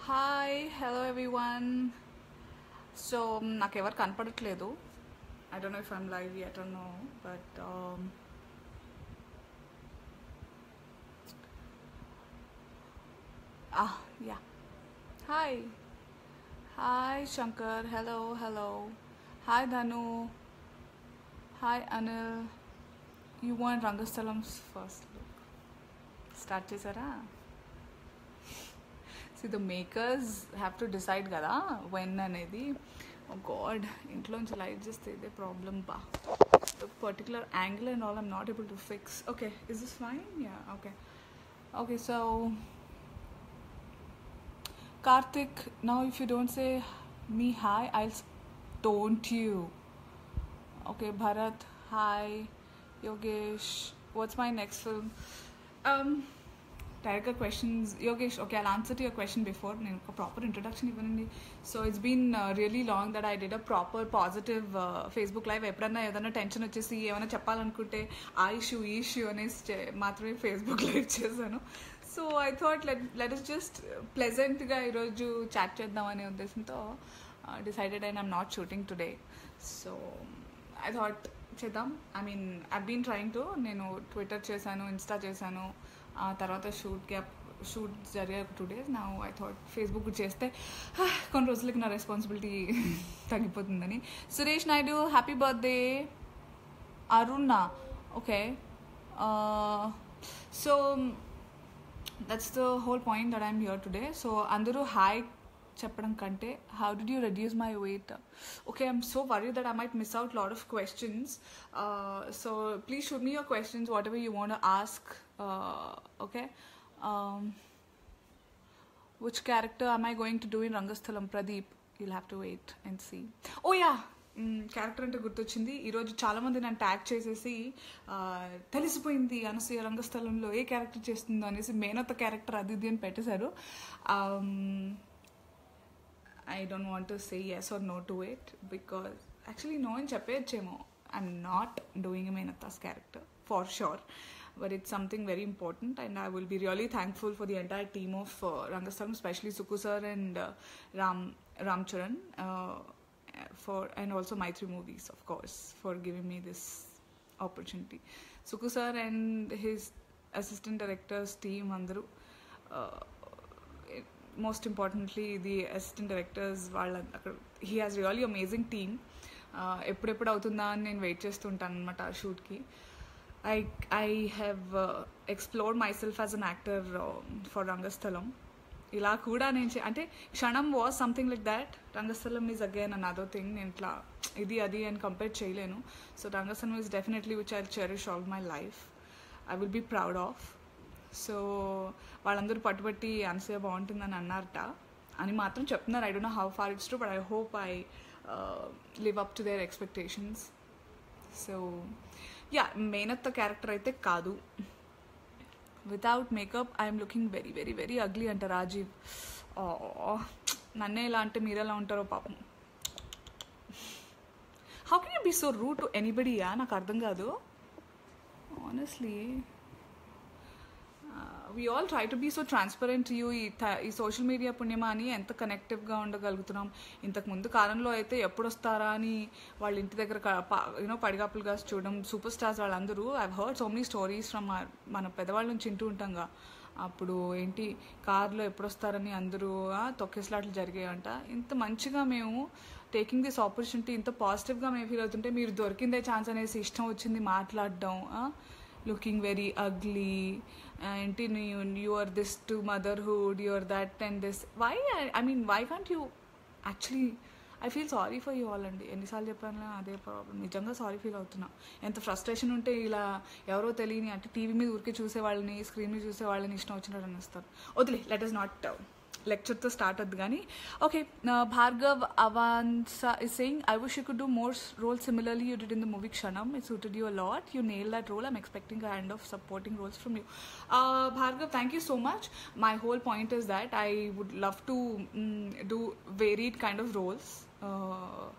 Hi hello everyone so నాకు ఎవరు కనపడట్లేదు I don't know if I'm live at no but ya hi hi Shankar hello hello hi Dhanu hi Anil you want Rangasthalam first start చేశారా see the makers have to decide కదా when అనేది god ఇంట్లోంచి light చేస్తే ఇదే problem బా particular angle and all I'm not able to fix okay is this fine ya okay okay so Karthik now if you don't say me hi I don't you okay Bharat hi Yogesh what's my next film డైరెక్ట్గా questions Yogesh okay I answer to your question before నేను ఒక proper introduction ఇవ్వనండి so it's been really long that I did a proper positive Facebook live ఎప్పుడన్నా ఏదైనా tension వచ్చేసి ఏమైనా చెప్పాలనుకుంటే ఆ ఇష్యూ ఈ ఇష్యూ అనేసి చే- మాత్రమే ఫేస్బుక్ లైవ్ చేశాను so I thought let let is just ప్లెజెంట్గా ఈరోజు చాట్ చేద్దాం అనే ఉద్దేశంతో decided and I'm not shooting today so I thought చేద్దాం I mean I been trying to నేను ట్విట్టర్ చేశాను ఇన్స్టా చేశాను ఆ తర్వాత షూట్ గ్యాప్ షూట్ జరిగాయి ఒక టూ డేస్ నా ఐ థాట్ ఫేస్బుక్ చేస్తే "హా, కొన్ని రోజులకి నా రెస్పాన్సిబిలిటీ తగ్గిపోతుందని Suresh Naidu happy birthday Aruna okay so that's the whole point that I'm here today so అందరూ హాయ్ చెప్పడం కంటే how did you reduce my weight okay I'm so worry that I might miss out lot of questions so please should me your questions what ever you want ask okay which character am I going to do in Rangasthalam? Pradeep, you'll have to wait and see. Oh yeah, character అంటే గుర్తొచ్చింది ఈరోజు చాలా మంది నన్ను tag చేసేసి ఆ, తెలిసిపోయింది అనసూయ రంగస్థలంలో ఏ character చేస్తుందో అనేసి మేనత్త క్యారెక్టర్ అది ఇది అని పెట్టేశారు I don't want to say yes or no to it because actually no అని చెప్పేయచ్చేమో ఐఎమ్ నాట్ డూయింగ్ మేనత్తాస్ character for sure but it's something very important and i will be really thankful for the entire team of uh, rangastalam especially suku sir and uh, ram ram charan uh, for and also maitri movies of course for giving me this opportunity suku sir and his assistant directors team andaru uh, most importantly the assistant directors వాళ్ళ అక్కడ he has really amazing team ఎప్పుడెప్పుడు అవుతుందా అని నేను wait చేస్తుంటాను అనమాట ఆ షూట్కి I I have explored myself as an actor for Rangasthalam ఇలా కూడా నేను చే- అంటే Kshanam was something like that Rangasthalam is again another thing నేను ఇట్లా ఇది అది అని కంపేర్ చేయలేను so Rangasthalam is definitely which I cherish all my life I will be proud of so వాళ్ళందరూ పట్టుబట్టి అనసూయ బాగుంటుందని అన్నారట అని మాత్రం చెప్తున్నారు I don't know how far it's true but I hope I live up to their expectations so ya మేనత్త character అయితే కాదు without makeup I'm looking very very very ugly అంట రాజీవ్ ఆ, నన్నే ఇలా అంటే మీరు ఎలా ఉంటారో పాపం how can you be so rude to ఎనీబడియా నాకు అర్థం కాదు honestly we all try to be so transparent you ఈ థ- ఈ సోషల్ మీడియా పుణ్యమా అని ఎంత కనెక్టివ్గా ఉండగలుగుతున్నాం ఇంతకు ముందు కాలంలో అయితే ఎప్పుడు వస్తారా అని వాళ్ళ ఇంటి దగ్గర యూనో పడిగాపులుగా చూడడం సూపర్ స్టార్స్ వాళ్ళందరూ I heard so many stories from మన పెద్దవాళ్ళ నుంచి వింటూ ఉంటాంగా అప్పుడు ఏంటి కార్లో ఎప్పుడు వస్తారని అందరూ ఆ, తొక్కేslaట్లు జరిగాయంట ఇంత మంచిగా మేము టేకింగ్ దిస్ ఆపర్చునిటీ ఇంత పాజిటివ్గా మేము ఫీల్ అవుతుంటే మీరు దొరికిందే ఛాన్స్ అనేసి ఇష్టం వచ్చింది మాట్లాడడం లుకింగ్ వెరీ అగ్లీ ఏంటి you are this to motherhood you are that and this why I mean why can't you actually I feel sorry for you all అండి ఎన్నిసార్లు చెప్పాను అదే ప్రాబ్లం నిజంగా సారీ ఫీల్ అవుతున్నా ఎంత ఫ్రస్ట్రేషన్ ఉంటే ఇలా ఎవరో తెలియని అంటే టీవీ మీద ఊరికే చూసే వాళ్ళని స్క్రీన్ మీద చూసే వాళ్ళని ఇష్టం వచ్చినట్టు అనిస్తారు వదిలే లెట్ ఇస్ నాట్ లెక్చర్తో స్టార్ట్ అవుద్ది కానీ ఓకే భార్గవ్ అవాన్సా is saying I wish you could do more role similarly you did in the movie Kshanam it suited you lot you nail that role I'm expecting hand of supporting roles from you Bhargav thank you so much my whole point is that I would love to do varied kind of roles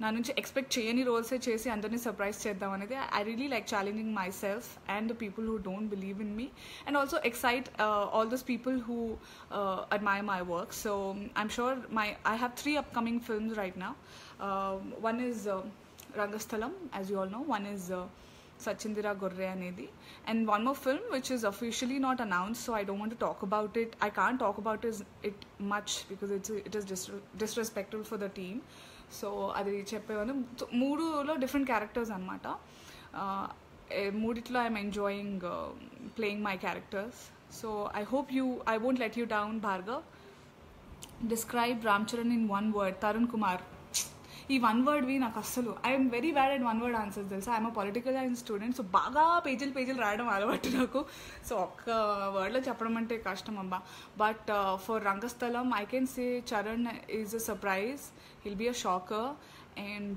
నా నుంచి expect చేయని రోల్సే చేసి అందరినీ surprise చేద్దాం అనేది I really like challenging myself and the people who don't believe in me and also excite all those people who admire my work. So I'm sure my I have three upcoming films right now. Uh, one is uh, Rangasthalam, as you all know. One is uh, Sachindira Gorre Anedi. And one more film which is officially not announced, so I don't want to talk about it. I can't talk about it, it much because it's it is dis- disrespectful for the team. So అది చెప్పేవాళ్ళు మూడులో different characters అనమాట మూడిట్లో I'm enjoying playing my characters so I hope you I won't let you down Bhargav describe Ram Charan in one word Tarun Kumar ఈ one వర్డ్వి నాకు అస్సలు I'm very bad at one word answers తెలుసా I'm political science student so బాగా పేజీలు పేజీలు రాయడం అలవాటు నాకు సో ఒక్క వర్డ్లో చెప్పడం అంటే కష్టం అబ్బా but for Rangasthalam I can say Charan is a surprise he'll be a shocker and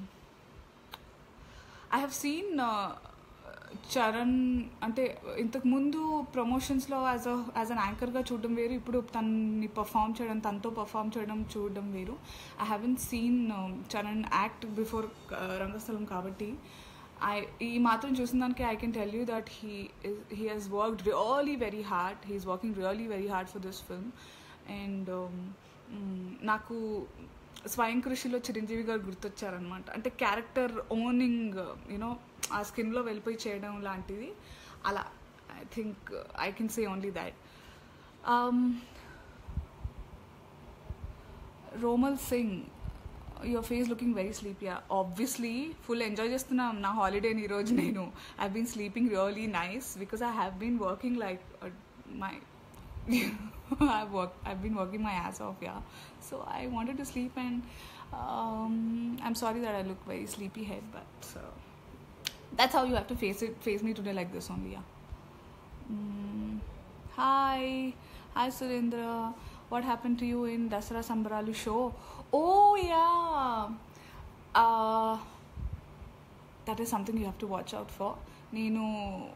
I have seen Charan అంటే ఇంతకు ముందు ప్రమోషన్స్లో యాజ్ అ యాజ్ అన్ యాంకర్గా చూడడం వేరు ఇప్పుడు తనని పర్ఫామ్ చేయడం తనతో పర్ఫామ్ చేయడం చూడడం వేరు I haven't seen Charan act before Rangasthalam కాబట్టి ఐ ఈ మాత్రం చూసిన దానికి I can tell you that he he has worked really very hard he's working really very hard for this film and నాకు స్వయం కృషిలో చిరంజీవి గారు గుర్తొచ్చారనమాట అంటే క్యారెక్టర్ ఓనింగ్ యూనో ఆ స్కిన్లో వెళ్ళిపోయి చేయడం లాంటిది అలా I think I can say only that Romal Singh your face looking very sleepy obviously full enjoy చేస్తున్నా నా హాలిడేని ఈరోజు నేను I been sleeping really nice because I have been working like my I've worked. I've been working my ass off, yeah. So I wanted to sleep, and um, I'm sorry that I look very sleepy head, but uh, that's how you have to face it. Face me today like this only, yeah. Mm, hi, hi, Surendra. What happened to you in Dasara Sambaralu show? Oh yeah. Uh, that is something you have to watch out for. నేను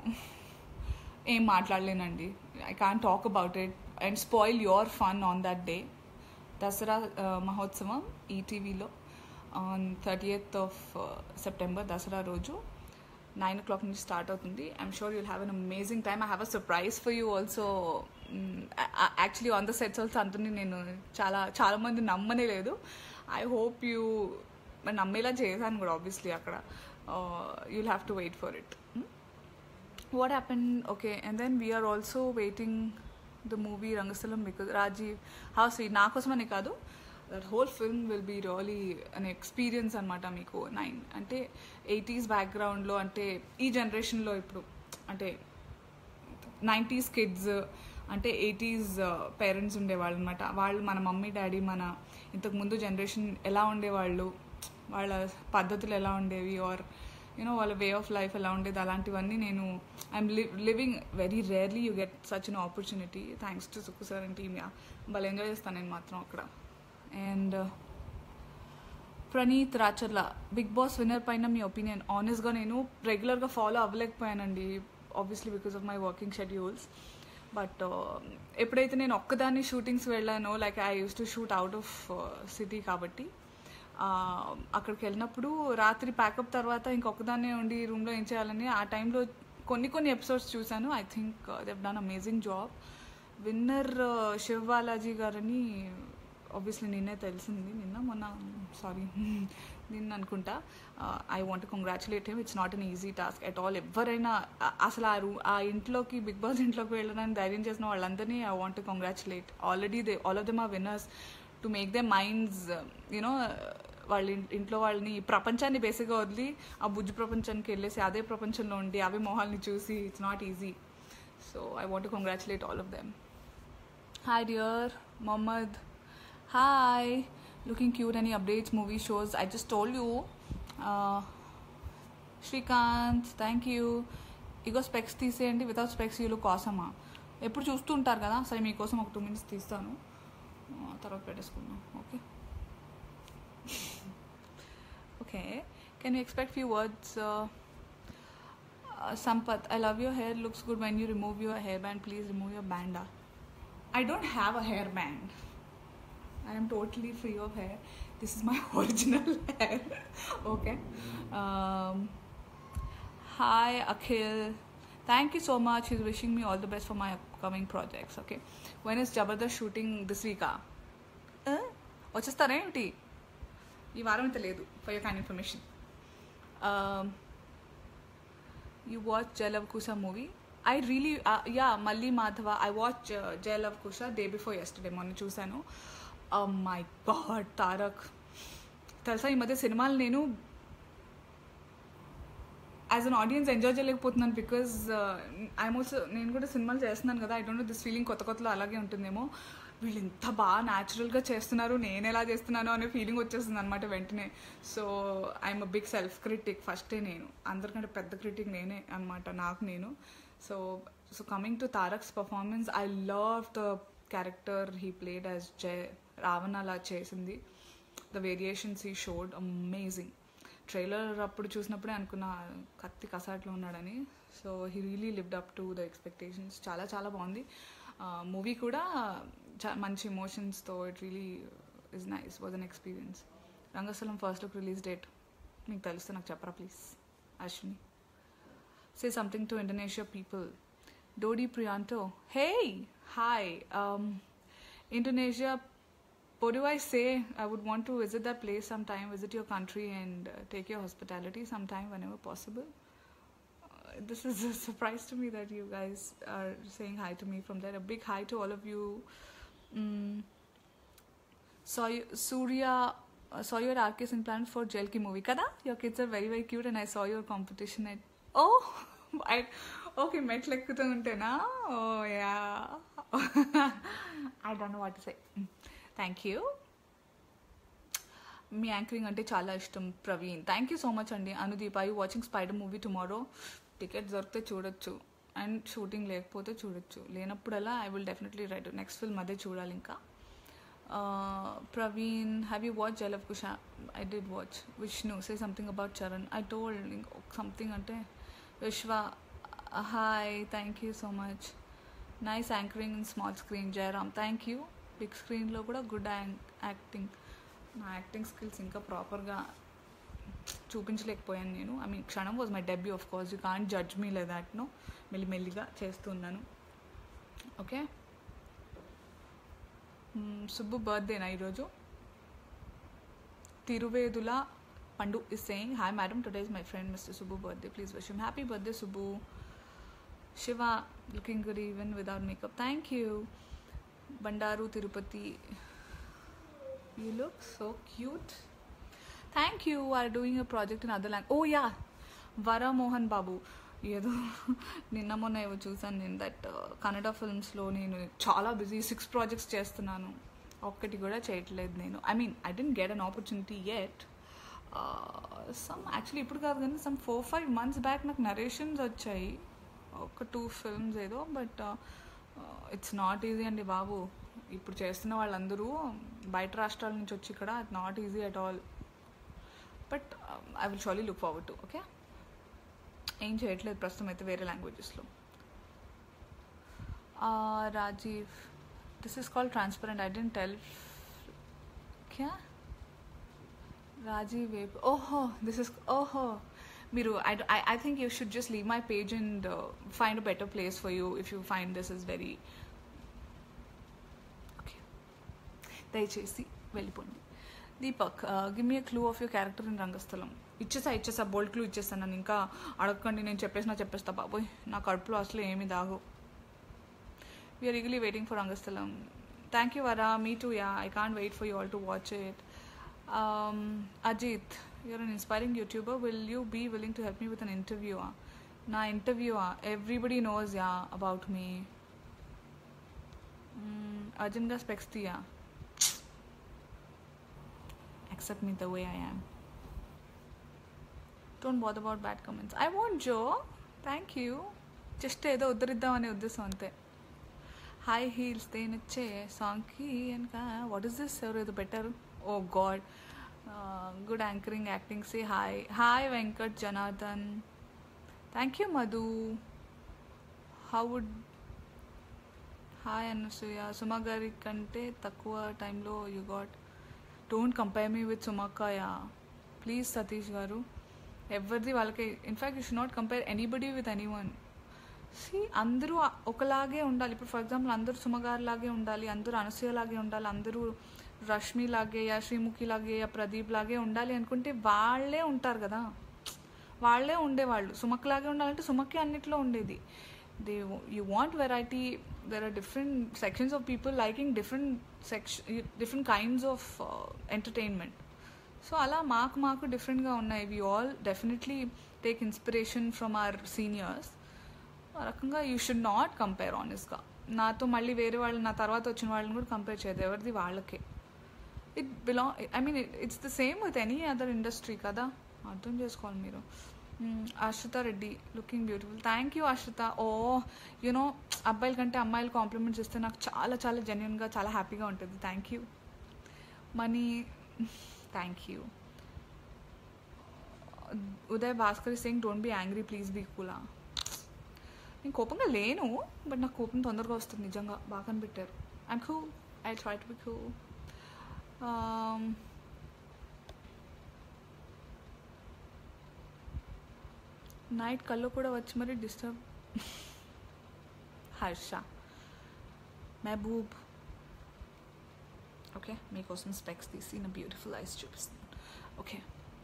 ఏం మాట్లాడలేనండి I can talk about it and spoil your fun on that day Dasara Mahotsavam ఈటీవీలో on thirty eighth of September Dasara రోజు nine o'clock నుంచి start అవుతుంది I'm sure you'll have an amazing time I have a surprise for you also actually on the sets also అందరినీ నేను చాలా చాలా మంది నమ్మనే లేదు ఐ హోప్ యూ నమ్మేలా చేశాను కూడా ఆబ్వియస్లీ అక్కడ you'll have to wait for it what happened okay and then we are also waiting the movie Rangasthalam because Rajeev how sweet నా కోసమని కాదు that whole film will be really an experience అనమాట మీకు nine అంటే ఎయిటీస్ బ్యాక్గ్రౌండ్లో అంటే ఈ జనరేషన్లో ఇప్పుడు అంటే నైంటీస్ కిడ్స్ అంటే ఎయిటీస్ పేరెంట్స్ ఉండేవాళ్ళు అనమాట వాళ్ళు మన మమ్మీ డాడీ మన ఇంతకుముందు జనరేషన్ ఎలా ఉండేవాళ్ళు వాళ్ళ పద్ధతులు ఎలా ఉండేవి ఆర్ యూనో వాళ్ళ వే ఆఫ్ లైఫ్ ఎలా ఉండేది అలాంటివన్నీ నేను I'm living very rarely you get such an opportunity thanks to Sukku sir and team yeah వాళ్ళు ఎంజాయ్ చేస్తాను నేను మాత్రం అక్కడ and Praneeth Racharla Bigg Boss winner పైన మీ ఒపీనియన్ ఆనెస్ట్గా నేను రెగ్యులర్గా ఫాలో అవ్వలేకపోయానండి obviously because of my working schedules but ఎప్పుడైతే నేను ఒక్కదాన్ని షూటింగ్స్ వెళ్ళానో like I use to shoot out of city కాబట్టి అక్కడికి వెళ్ళినప్పుడు రాత్రి ప్యాకప్ తర్వాత ఇంకొకదాన్నే ఉండి రూమ్లో ఏం చేయాలని ఆ టైంలో కొన్ని కొన్ని ఎపిసోడ్స్ చూశాను I think they've done amazing job winner Shiv Balaji గారని ఆబ్వియస్లీ నిన్నే తెలిసింది నిన్న మొన్న సారీ నిన్న అనుకుంటా I want congratulate him it's not an easy task at all ఎవరైనా అసలు ఆ రూ ఆ ఇంట్లోకి బిగ్ బాస్ ఇంట్లోకి వెళ్ళడానికి ధైర్యం చేసిన వాళ్ళందరినీ I want congratulate already they all of them are winners to make they minds you know వాళ్ళ ఇంట్లో వాళ్ళని ప్రపంచాన్ని బేసిక్గా వదిలి ఆ బుజ్జు ప్రపంచానికి వెళ్ళేసి అదే ప్రపంచంలో ఉండి అవే మొహాల్ని చూసి it's not easy so I want congratulate all of them hi dear Mohammed hi looking cute any updates movie shows I just told you Srikanth thank you ఇగో స్పెక్స్ తీసేయండి వితౌట్ స్పెక్స్ యూ లుక్ కాసమా ఎప్పుడు చూస్తూ ఉంటారు కదా సరే మీకోసం ఒక టూ మినిట్స్ తీస్తాను తర్వాత పెట్టేసుకుందాం okay okay can you expect few words Sampath I love your hair looks good when you remove your hair band please remove your బ్యాండా I don't have a hair band I'm totally free of hair this is my original hair okay hi Akhil thank you so much is wishing me all the best for my upcoming projects okay when is Jabardasth shooting this వీకా వచ్చేస్తారా ఏంటి ఈ వారం అయితే లేదు for you kind information you watch Jai Lava Kusa movie I really yeah మళ్ళీ Madhava I watch Jai Lava Kusa day before yesterday మొన్న చూశాను మై గాడ్ తారక్ తెలుసా ఈ మధ్య సినిమాలు నేను యాజ్ అన్ ఆడియన్స్ ఎంజాయ్ చేయలేకపోతున్నాను బికాజ్ ఐఎమ్ ఆల్సో నేను కూడా సినిమాలు చేస్తున్నాను కదా I don't know this feeling కొత్త కొత్తలో అలాగే ఉంటుందేమో వీళ్ళు ఇంత బాగా న్యాచురల్గా చేస్తున్నారు నేను ఎలా చేస్తున్నాను అనే ఫీలింగ్ వచ్చేస్తుంది అనమాట వెంటనే so I'm a big self critic ఫస్టే నేను అందరికంటే పెద్ద క్రిటిక్ నేనే అనమాట నాకు నేను so so coming to Tarak's performance I love the character he played as Jaya Ravana అలా చేసింది the variations he showed amazing trailer అప్పుడు చూసినప్పుడే అనుకున్నా కత్తి కసాట్లో ఉన్నాడని సో హీ రియలీ లివ్డ్ అప్ టు ద ఎక్స్పెక్టేషన్స్ చాలా చాలా బాగుంది మూవీ కూడా చా మంచి ఎమోషన్స్తో it really is nice was an experience Rangasthalam first look release date మీకు తెలిస్తే నాకు చెప్పరా please Ashwini say something to Indonesia people Dodi Priyanto hey hi Indonesia what do I say? I would want to visit that place sometime, visit your country, and uh, take your hospitality sometime whenever possible. Uh, this is a surprise to me that you guys are saying hi to me from there. A big hi to all of you. Mm. Saw you, Surya. Uh, saw your RK in plan for Jelki movie. Kada? Your kids are very very cute, and I saw your competition at. Oh, I. Okay, met like Oh yeah. I don't know what to say. Mm. Thank you మీ anchoring అంటే చాలా ఇష్టం Praveen thank you so much అండి Anudeep I watching Spyder movie tomorrow ticket దొరికితే చూడొచ్చు and shooting లేకపోతే చూడొచ్చు లేనప్పుడల్లా I will definitely write next film అదే చూడాలి ఇంకా Praveen have you watch Jai Lava Kusa I did watch Vishnu say something about Charan I told something అంటే Vishwa hi thank you so much nice anchoring in small screen Jayaram thank you big స్క్రీన్లో కూడా good acting నా acting skills ఇంకా ప్రాపర్గా చూపించలేకపోయాను నేను I mean Kshanam was my debut of course you can't judge me like that no మెల్లిమెల్లిగా చేస్తున్నాను okay Subbu బర్త్డేనా ఈరోజు Tiruvedula Pandu is saying hi madam today is my friend mister Subbu birthday please wish him happy birthday Subbu Shiva looking good even without makeup thank you Bandaru Tirupati. You look so cute. Thank you. Are doing a project in other language. Oh yeah, Vara Mohan Babu. ఏదో నిన్న మొన్న ఏవో చూసాను నేను that Kannada ఫిల్మ్స్లో నేను చాలా busy six projects చేస్తున్నాను ఒక్కటి కూడా చేయట్లేదు నేను I mean I didn't get an opportunity at some actually ఇప్పుడు కాదు కానీ some four five months back నాకు నరేషన్స్ వచ్చాయి ఒక టూ ఫిల్మ్స్ ఏదో బట్ ఇట్స్ నాట్ ఈజీ అండి బాబు ఇప్పుడు చేస్తున్న వాళ్ళందరూ బయట రాష్ట్రాల నుంచి వచ్చి ఇక్కడ not easy at all but I will surely look forward to okay ఏం చేయట్లేదు ప్రస్తుతం అయితే వేరే లాంగ్వేజెస్లో Rajeev this is call transparent I didn't tell క్యా రాజీవ్ వేప్ ఓహో దిస్ ఇస్ ఓహో మీరు I I think you should just leave my page and find a better place for you if you find this is very okay దయచేసి వెళ్ళిపోండి Deepak give me clue of your character in Rangasthalam ఇచ్చేసా ఇచ్చేసా bold clue ఇచ్చేసాను నన్ను ఇంకా అడగకండి నేను చెప్పేసినా చెప్పేస్తా బాబోయ్ నా కడుపులో అసలు ఏమి దాగు we're eagerly waiting for Rangasthalam thank you వరా me too yeah I can't wait for you all to watch it Ajith you're an inspiring YouTuber. Will you be willing to help me with an interview? Na interview. Everybody knows yeah about me. Mm, Arjun ga specs diya. Accept me the way I am. Don't bother about bad comments. I won't, Joe. Thank you. Just ఏదో ఉద్ధరిద్దామనే ఉద్దేశం అంతే hi heels దేనిచ్చే సాంగ్కి వెనక what is this ఎవరు ఏదో పెట్టారు oh god good anchoring acting say hi hi Venkat Janardhan thank you Madhu how would hi Anasuya Suma గారి కంటే తక్కువ టైంలో you got don't compare me with సుమక్కయ ప్లీజ్ సతీష్ గారు ఎవరిది వాళ్ళకి in fact you should not compare anybody with any one see అందరూ ఒకలాగే ఉండాలి ఇప్పుడు ఫర్ ఎగ్జాంపుల్ అందరూ సుమగారు లాగే ఉండాలి అందరూ అనసూయ లాగే ఉండాలి అందరూ రష్మి లాగే యా శ్రీముఖి లాగే యా ప్రదీప్ లాగే ఉండాలి అనుకుంటే వాళ్ళే ఉంటారు కదా వాళ్ళే ఉండేవాళ్ళు సుమక్ లాగే ఉండాలంటే సుమక్కి అన్నిట్లో ఉండేది they you want variety there are different sections of people liking different section different kinds of entertainment so అలా మాకు మాకు డిఫరెంట్గా ఉన్నాయి we all definitely take inspiration from our seniors ఆ రకంగా యూ షుడ్ నాట్ కంపేర్ ఆనెస్ట్గా నాతో మళ్ళీ వేరే వాళ్ళు నా తర్వాత వచ్చిన వాళ్ళని కూడా కంపేర్ చేయదు ఎవరిది వాళ్ళకే it belong I mean it's the same with any other industry కదా అర్థం చేసుకోవాలి మీరు Ashritha Reddy looking beautiful thank you Ashritha oh you know అబ్బాయిల కంటే అమ్మాయిలు కాంప్లిమెంట్స్ ఇస్తే నాకు చాలా చాలా జెన్యున్గా చాలా హ్యాపీగా ఉంటుంది thank you Mani thank you Uday Bhaskar Singh don't be angry please be కూలా నేను కోపంగా లేను బట్ నాకు కోపం తొందరగా వస్తుంది నిజంగా బాగా కనిపెట్టారు I'm cool I try to be cool night కళ్ళు కూడా వచ్చి మరి డిస్టర్బ్ హర్ష మహబూబ్ ఓకే మీకోసం స్పెక్స్ తీసి నా బ్యూటిఫుల్ ఐస్ చూపిస్తాను okay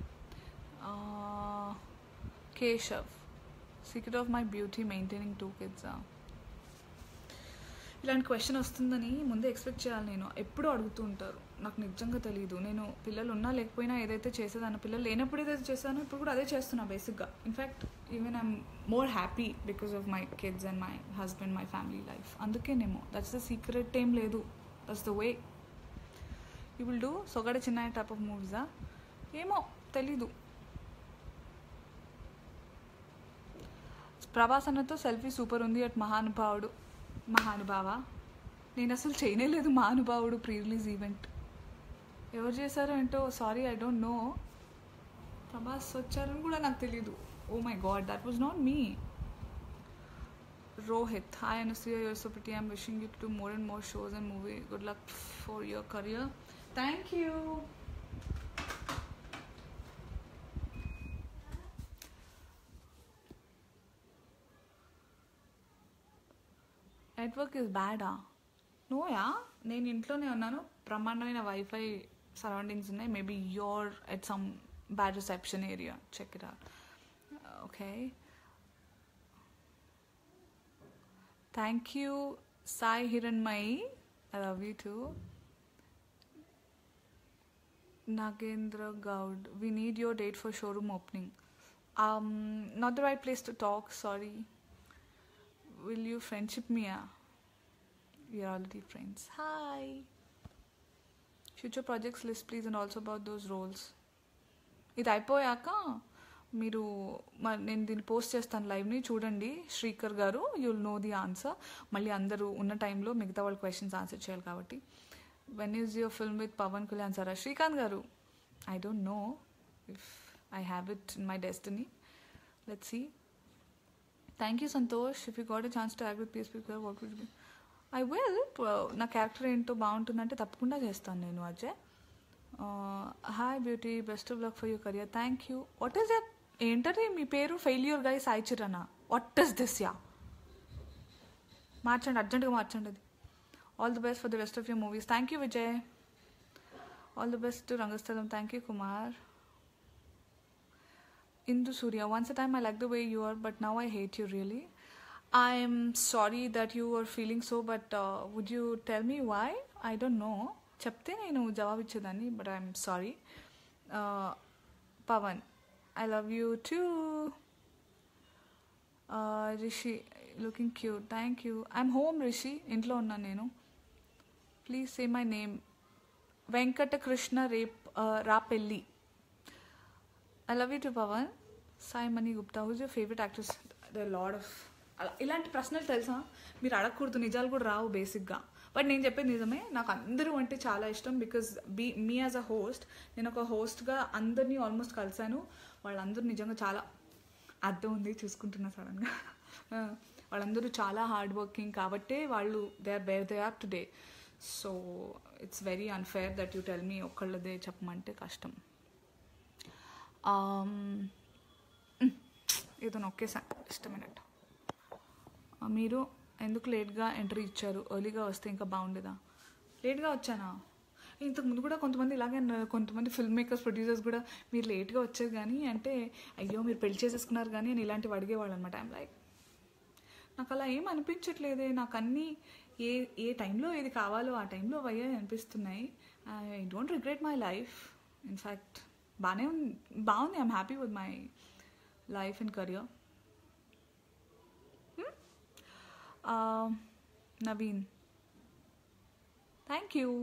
Keshav secret of my beauty maintaining two kids ఇలాంటి క్వశ్చన్ వస్తుందని ముందే ఎక్స్పెక్ట్ చేయాలి నేను ఎప్పుడూ అడుగుతూ ఉంటారు నాకు నిజంగా తెలియదు నేను పిల్లలు ఉన్నా లేకపోయినా ఏదైతే చేసేదానో పిల్లలు లేనప్పుడు ఏదైతే చేశానో ఇప్పుడు కూడా అదే చేస్తున్నా బేసిక్గా in fact even I'm more happy because of my kids and my husband my family life అందుకేనేమో దట్స్ ద సీక్రెట్ ఏం లేదు that's the way you will do సొగడ చిన్న టైప్ ఆఫ్ మూవీసా ఏమో తెలీదు ప్రభాస్ అన్నతో సెల్ఫీ సూపర్ ఉంది అట్ మహానుభావుడు మహానుభావ నేను అసలు చేయలేదు మహానుభావుడు ప్రీ రిలీజ్ ఈవెంట్ ఎవరు చేశారో ఏంటో sorry I don't know Prabhas వచ్చారని కూడా నాకు తెలీదు oh my God that was not me Rohit hi Anasuya your so pretty I'm wishing you to more and more shows and movie good luck for your career thank you network is బ్యాడా నోయా నేను ఇంట్లోనే ఉన్నాను బ్రహ్మాండమైన వైఫై సరౌండింగ్స్ ఉన్నాయి maybe you're at some bad reception area check it okay thank you Sai Hiranmayi I love you to Nagendra Goud we need your date for showroom opening not the right place to talk sorry will you friendship me yeah we are already friends hi future projects list please and also about those roles ఇది అయిపోయాక మీరు మ- నేను దీన్ని post చేస్తాను లైవ్ని చూడండి శ్రీకర్ గారు you'll know the answer మళ్ళీ అందరూ ఉన్న టైంలో మిగతా వాళ్ళ క్వశ్చన్స్ ఆన్సర్ చేయాలి కాబట్టి when is your film with Pawan Kalyan Sara Srikanth garu I don't know if I have it in my destiny let see thank you Santosh if you got a chance to act with peace speaker what will be I will నా character ఏంటో బాగుంటుందంటే తప్పకుండా చేస్తాను నేను Ajay hi beauty best of luck for your career thank you what is that ఏంటది మీ పేరు failure guy సాయిచిరనా what is this యా మార్చండి అర్జెంట్గా మార్చండి అది all the best for the best of your movies thank you Vijay all the best Rangasthalam thank you Kumar Indu Surya, once a time I liked the way you are, but now I hate you really. I'm sorry that you were feeling so, but uh, would you tell me why? I don't know. చెప్తే నేను జవాబు ఇచ్చేదాన్ని but I'm sorry Pawan I love you too Rishi looking cute thank you I'm home Rishi ఇంట్లో ఉన్నాను నేను please say my name Venkatakrishna రేప్ Rapelli I love you too Pawan Sai Mani Gupta whose your favourite actress the lot of అలా ఇలాంటి ప్రశ్నలు తెలుసా మీరు అడగకూడదు నిజాలు కూడా రావు బేసిక్గా బట్ నేను చెప్పేది నిజమే నాకు అందరూ అంటే చాలా ఇష్టం because be me as a host నేను ఒక హోస్ట్గా అందరినీ ఆల్మోస్ట్ కలిశాను వాళ్ళందరూ నిజంగా చాలా అర్థం ఉంది చూసుకుంటున్నా సడన్గా వాళ్ళందరూ చాలా హార్డ్ వర్కింగ్ కాబట్టే వాళ్ళు they are bear they are today so it's very unfair that you tell me ఒక్కళ్ళదే చెప్పమంటే కష్టం Um, mm, ఏదో నొక్కేసా ఇష్టమైనట్టు ఆ, మీరు ఎందుకు లేట్గా ఎంట్రీ ఇచ్చారు ఎర్లీగా వస్తే ఇంకా బాగుండేదా లేట్గా వచ్చానా ఇంతకు ముందు కూడా కొంతమంది ఇలాగే అన్నారు కొంతమంది ఫిల్మ్ మేకర్స్ ప్రొడ్యూసర్స్ కూడా మీరు లేట్గా వచ్చేది కానీ అంటే అయ్యో మీరు పెళ్లి చేసేసుకున్నారు కానీ అని ఇలాంటివి అడిగేవాళ్ళు అనమాట ఐమ్ లైక్ నాకు అలా ఏం అనిపించట్లేదే నాకు అన్నీ ఏ ఏ టైంలో ఏది కావాలో ఆ టైంలో అయ్యాయి అనిపిస్తున్నాయి I don't regret my life in fact బాగానే ఉంది బాగుంది I'm happy with my life and career Naveen thank you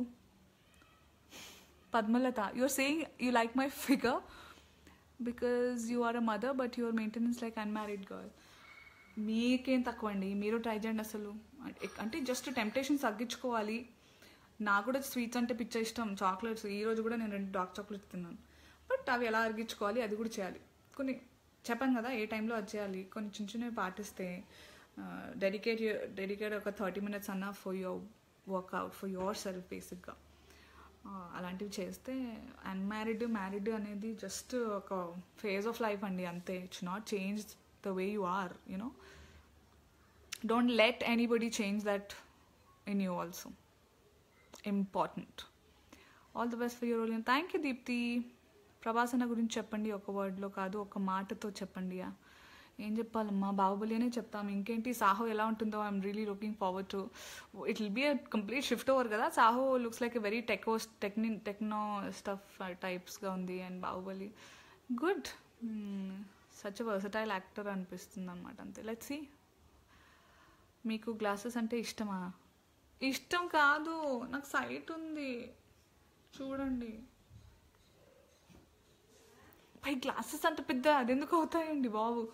Padmalatha you're saying you like my figure because you are a mother but your maintenance like unmarried girl మీకేం తక్కువ అండి మీరు try చేయండి అసలు అంటే జస్ట్ టెంప్టేషన్ తగ్గించుకోవాలి నాకు కూడా స్వీట్స్ అంటే పిచ్చ ఇష్టం చాక్లెట్స్ ఈ రోజు కూడా నేను రెండు డార్క్ చాక్లెట్స్ తిన్నాను బట్ అవి ఎలా అరిగించుకోవాలి అది కూడా చేయాలి కొన్ని చెప్పాను కదా ఏ టైంలో అది చేయాలి కొన్ని చిన్న చిన్నవి పాటిస్తే డెడికేట్ డెడికేట్ ఒక థర్టీ మినిట్స్ అన్నా for your workout for yourself బేసిక్గా అలాంటివి చేస్తే అన్మ్యారీడ్ మ్యారీడ్ అనేది జస్ట్ ఒక ఫేజ్ ఆఫ్ లైఫ్ అండి అంతే it's not change the way you are you know don't let anybody change that in you also important all the best for your role thank you Deepthi ప్రభాసన గురించి చెప్పండి ఒక వర్డ్లో కాదు ఒక మాటతో చెప్పండి ఏం చెప్పాలమ్మా బాహుబలి అనే చెప్తాం ఇంకేంటి సాహో ఎలా ఉంటుందో I'm really looking forward to it will be a complete shift over కదా Saaho looks like a very టెకో టెక్ని టెక్నో స్టఫ్ టైప్స్గా ఉంది అండ్ Baahubali good such versatile actor అనిపిస్తుంది అనమాట అంతే లెట్స్ సి మీకు గ్లాసెస్ అంటే ఇష్టమా ఇష్టం కాదు నాకు సైట్ ఉంది చూడండి పై గ్లాసెస్ అంత పెద్ద అదెందుకు అవుతాయండి బాబు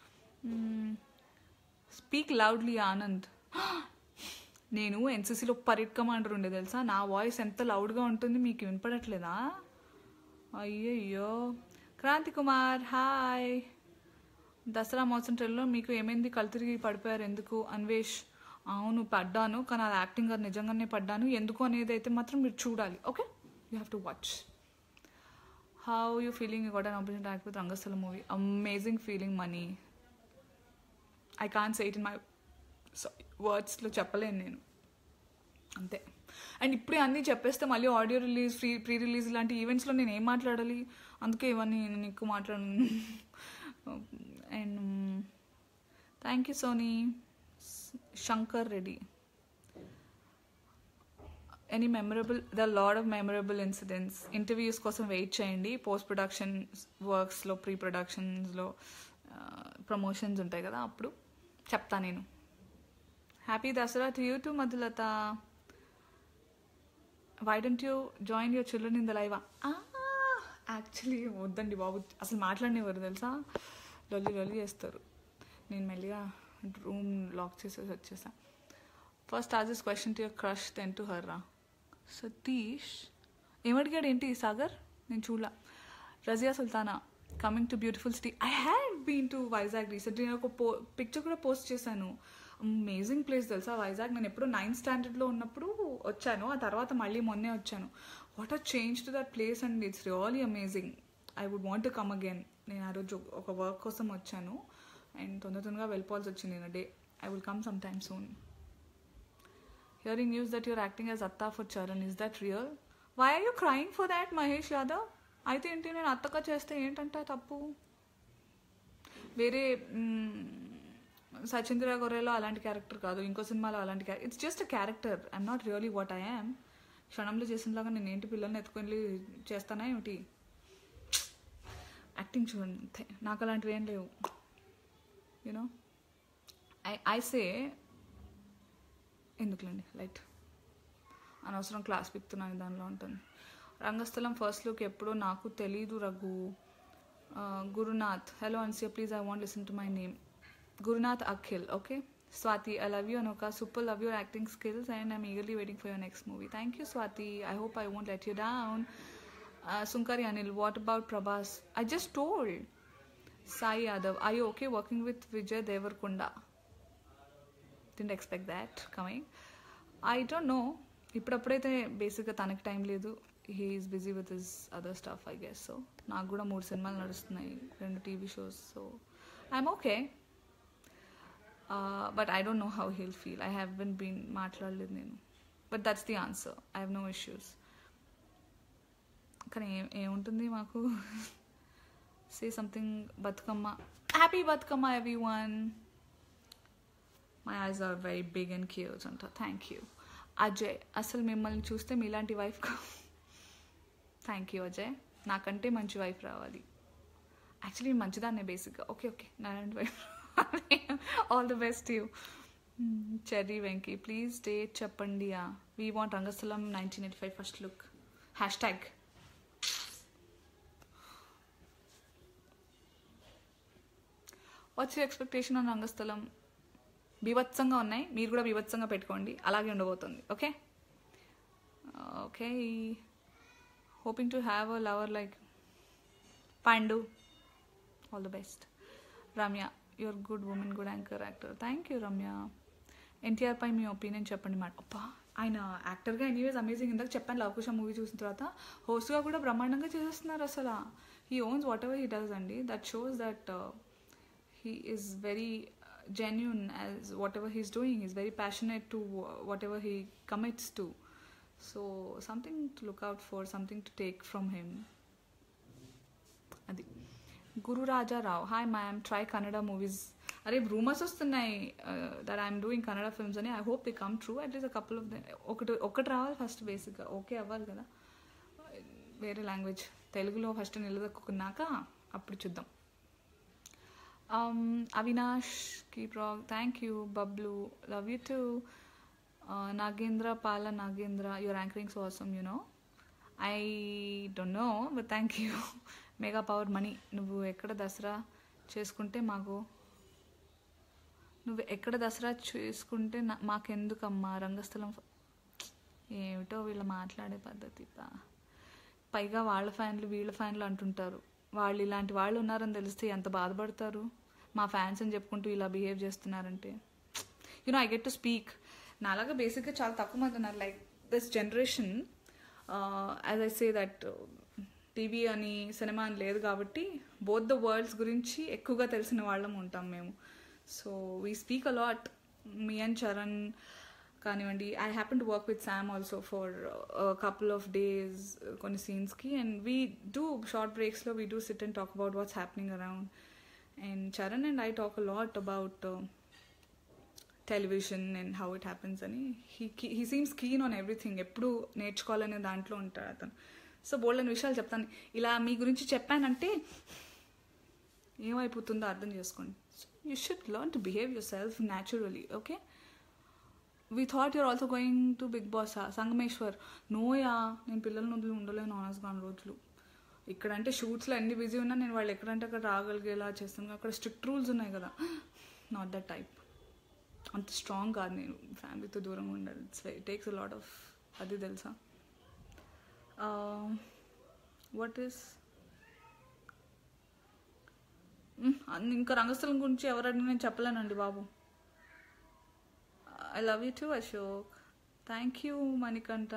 స్పీక్ లౌడ్లీ ఆనంద్ నేను ఎన్సీసీలో పరేడ్ కమాండర్ ఉండే తెలుసా నా వాయిస్ ఎంత లౌడ్గా ఉంటుంది మీకు వినపడట్లేదా అయ్యయ్యో క్రాంతి కుమార్ హాయ్ దసరా మోసం ట్రైల్లో మీకు ఏమైంది కళ్ళు తిరిగి పడిపోయారు ఎందుకు అన్వేష్ అవును పడ్డాను కానీ అది యాక్టింగ్ గారు నిజంగానే పడ్డాను ఎందుకు అనేది అయితే మాత్రం మీరు చూడాలి okay you have to watch how you feeling you got an opportunity act with Rangasthala movie amazing feeling Mani I can say it in my వర్డ్స్లో చెప్పలేను నేను అంతే అండ్ ఇప్పుడే అన్నీ చెప్పేస్తే మళ్ళీ audio release free pre release ఇలాంటి ఈవెంట్స్లో నేను ఏం మాట్లాడాలి అందుకే ఇవన్నీ నేను ఎక్కువ మాట్లాడను and thank you Soni Shankar Reddy any memorable the lot of memorable incidents interviews కోసం వెయిట్ చేయండి పోస్ట్ ప్రొడక్షన్ వర్క్స్లో ప్రీ ప్రొడక్షన్స్లో ప్రమోషన్స్ ఉంటాయి కదా అప్పుడు చెప్తా నేను happy Dasara to you to Madhulatha why don't you join your children in the live actually వద్దండి బాబు అసలు మాట్లాడినవారు తెలుసా లొల్లి లొల్లి చేస్తారు నేను మెల్లిగా రూమ్ లాక్ చేసేసి వచ్చేసా first ask this question to your crush then to her రా సతీష్ ఏమడిగాడు ఏంటి సాగర్ నేను చూడలా Razia Sultana coming to beautiful city I had been to Vizag recently నేను ఒక పో పిక్చర్ కూడా పోస్ట్ చేశాను అమేజింగ్ ప్లేస్ తెలుసా వైజాగ్ నేను ఎప్పుడు నైన్త్ స్టాండర్డ్లో ఉన్నప్పుడు వచ్చాను ఆ తర్వాత మళ్ళీ మొన్నే వచ్చాను what are change to that place and it's really amazing I would want to come again నేను ఆ రోజు ఒక వర్క్ కోసం వచ్చాను అండ్ తొందర తొందరగా వెళ్ళిపోవాల్సి వచ్చింది నేను day I will come some time soon hearing news that your acting as అత్తా for Charan is that real why are you crying for that Mahesh Yadav అయితే ఏంటి నేను అత్తగా చేస్తే ఏంటంటే తప్పు వేరే సచింద్ర గొర్రెలో అలాంటి క్యారెక్టర్ కాదు ఇంకో సినిమాలో అలాంటి character it's just a character I'm not really what I am క్షణంలో చేసినలాగా నేను ఏంటి పిల్లల్ని ఎత్తుకొని చేస్తానా ఏమిటి యాక్టింగ్ చూడండి అంతే నాకు అలాంటివి ఏం లేవు యూనో ఐ ఐ సే ఎందుకులేండి లైట్ అనవసరం క్లాస్ పిక్తున్నాను దానిలో ఉంటుంది రంగస్థలం ఫస్ట్ లుక్ ఎప్పుడో నాకు తెలీదు రఘు గురునాథ్ హలో అన్సియా please I want listen to my name Gurunath Akhil okay Swathi I love you అనొక super love your acting skills and I'm eagerly waiting for your next movie thank you Swathi I hope I won't let you down Sunkari Anil what about Prabhas I just told Sai Yadav I okay working with Vijay Deverakonda didn't expect that coming. I don't know. ఇప్పుడప్పుడైతే బేసిక్గా తనకి time లేదు he is busy with his other stuff I guess so నాకు కూడా మూడు సినిమాలు నడుస్తున్నాయి రెండు TV shows so I'm okay but I don't know how he'll feel I have been been మాట్లాడలేదు నేను but that's the answer I have no issues కానీ ఏం ఏముంటుంది మాకు say something Bathukamma happy Bathukamma everyone my eyes are very big and cute అంట thank you Ajay అసలు మిమ్మల్ని చూస్తే మీలాంటి వైఫ్ కా థ్యాంక్ యూ అజయ్ నాకంటే మంచి వైఫ్ రావాలి యాక్చువల్లీ మంచిదాన్నే బేసిక్గా ఓకే ఓకే నాలాంటి wife all the best you Cherry Venky please date చెప్పండి we want Rangasthalam nineteen eighty five first look hashtag what's you expectation on Rangasthalam బీభత్సంగా ఉన్నాయి మీరు కూడా బీభత్సంగా పెట్టుకోండి అలాగే ఉండబోతుంది okay okay hoping to have a lover like Pandu all the best Ramya your good women good anchor actor thank you Ramya NTR పై మీ ఒపీనియన్ చెప్పండి మాట అబ్బా ఆయన యాక్టర్గా ఎనీవేస్ అమేజింగ్ ఇందాక చెప్పాను లవకుశ మూవీ చూసిన తర్వాత హోస్ట్గా కూడా బ్రహ్మాండంగా చేసేస్తున్నారు అసలు he owns whatever he does అండి that shows that he is very uh, genuine as whatever he's doing he's very passionate to wh- whatever he commits to so something to look out for something to take from him అది Guru Raja Rao hi ma'am try Kannada movies అరే rumours వస్తున్నాయి that I'm doing Kannada films అని I hope the come true at least a couple of the ఒకటి ఒకటి రావాలి first బేసిక్గా okay అవ్వాలి కదా వేరే లాంగ్వేజ్ తెలుగులో ఫస్ట్ నిలదొక్కున్నాక అప్పుడు చూద్దాం um, Avinash, keep rock. Thank you, Bablu. Love you too. Uh, Nagendra, Pala Nagendra, your anchoring so awesome, you know. I don't know, but thank you. Mega power Mani నువ్వు ఎక్కడ దసరా చేసుకుంటే మాకు నువ్వు ఎక్కడ దసరా చేసుకుంటే నా- మాకెందుకమ్మా రంగస్థలం ఫ- ఏమిటో వీళ్ళు మాట్లాడే పద్ధతి పా పైగా వాళ్ళ ఫ్యాన్లు వీళ్ళ ఫ్యాన్లు అంటుంటారు వాళ్ళు ఇలాంటి వాళ్ళు ఉన్నారని తెలిస్తే ఎంత బాధపడతారు మా ఫ్యాన్స్ అని చెప్పుకుంటూ ఇలా బిహేవ్ చేస్తున్నారంటే you know I get to speak నాలాగా బేసిక్గా చాలా తక్కువ మంది ఉన్నారు like this generation as I say that TV అని సినిమా అని లేదు కాబట్టి బోత్ ద వరల్డ్స్ గురించి ఎక్కువగా తెలిసిన వాళ్ళం ఉంటాం మేము so we speak a lot me and Charan కానివ్వండి I happen to work with Sam also for couple of days కొన్ని సీన్స్కి అండ్ వీ డూ షార్ట్ బ్రేక్స్లో we do sit and talk about what's happening around and Charan and I talk a lot about television and how it happens అని he he seems keen on everything ఎప్పుడు నేర్చుకోవాలనే దాంట్లో ఉంటాడు అతను so బోల్డ్ అని విషయాలు చెప్తాను ఇలా మీ గురించి చెప్పానంటే ఏమైపోతుందో అర్థం చేసుకోండి you should learn to behave yourself naturally okay we thought you're also going to Bigg Boss Sangameshwar నోయా నేను పిల్లల్ని వదిలి ఉండలేను ఆనర్స్ కాని రోజులు ఇక్కడంటే షూట్స్లో ఎన్ని బిజీ ఉన్నా నేను వాళ్ళు ఎక్కడంటే అక్కడ రాగలిగేలా చేస్తాను అక్కడ స్ట్రిక్ట్ రూల్స్ ఉన్నాయి కదా నాట్ దట్ టైప్ అంత స్ట్రాంగ్ కాదు నేను ఫ్యామిలీతో దూరంగా ఉండాలి it's it takes a lot of అది తెలుసా వాట్ ఈస్ ఇంకా రంగస్థలం గురించి ఎవరు అడిగినా నేను చెప్పలేనండి బాబు I love you too Ashok thank you Manikanta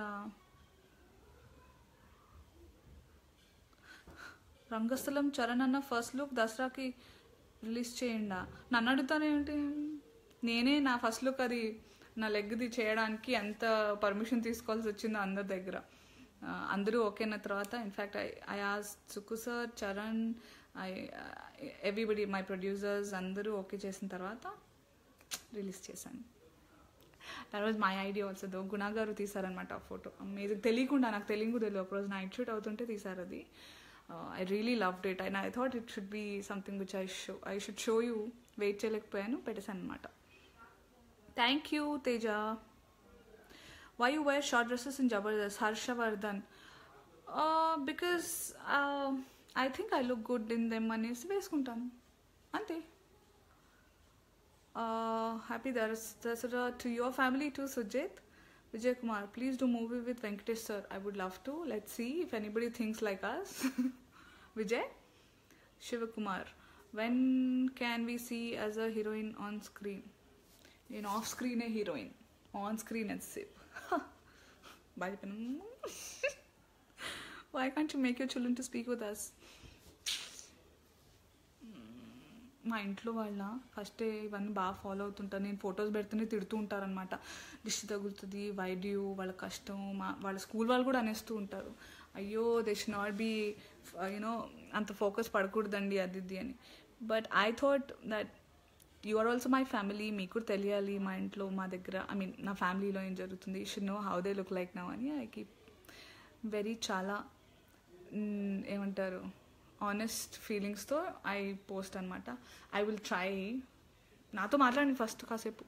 Rangasthalam Charan అన్న ఫస్ట్ లుక్ దసరాకి రిలీజ్ చేయండా నన్ను అడుగుతానేంటి నేనే నా ఫస్ట్ లుక్ అది నా లెగ్ది చేయడానికి ఎంత పర్మిషన్ తీసుకోవాల్సి వచ్చిందో అందరి దగ్గర ఆ, అందరూ ఓకేన తర్వాత ఇన్ఫ్యాక్ట్ ఐ ఐ ఆస్ Suku sir Charan I everybody my producers అందరూ ఓకే చేసిన తర్వాత రిలీజ్ చేశాను that was my idea also though Guna garu తీసారనమాట ఆ ఫోటో అమేజింగ్ తెలియకుండా నాకు తెలియదు తెలియదు ఒకరోజు నైట్ షూట్ అవుతుంటే తీసారు అది I really loved it and I thought it should be something which I show I should show you wait చేయలేకపోయాను పెట్టేశాను అనమాట thank you Teja why you wear short dresses in Jabardasth Harshavardhan because I think I look good in them అనేసి వేసుకుంటాను అంతే happy దర్స్ Dasara to your family to Sujith Vijay Kumar please do movie with Venkatesh sir I would love to let see if anybody things like us Vijay Sivakumar when can we see as a heroine on screen నేను off స్క్రీనే heroine on screen ఎంతసేపు bye చెప్పాను why can't you make your children to speak with us మా ఇంట్లో వాళ్ళ first ఇవన్నీ బాగా follow అవుతుంటారు నేను ఫొటోస్ పెడుతూనే తిడుతూ ఉంటారనమాట దిష్టి తగులుతుంది వైద్యు వాళ్ళ కష్టం మా వాళ్ళ స్కూల్ వాళ్ళు కూడా అనేస్తూ ఉంటారు అయ్యో they should not be you know అంత ఫోకస్ పడకూడదండి అది ఇది అని but I thought that you are also my family మీకు కూడా తెలియాలి మా ఇంట్లో మా దగ్గర ఐ మీన్ నా ఫ్యామిలీలో ఏం జరుగుతుంది you should know how they look like now అని ఐ కీప్ వెరీ చాలా మ్, ఏమంటారు ఆనెస్ట్ ఫీలింగ్స్తో ఐ పోస్ట్ అనమాట ఐ విల్ ట్రై నాతో మాట్లాడండి ఫస్ట్ కాసేపు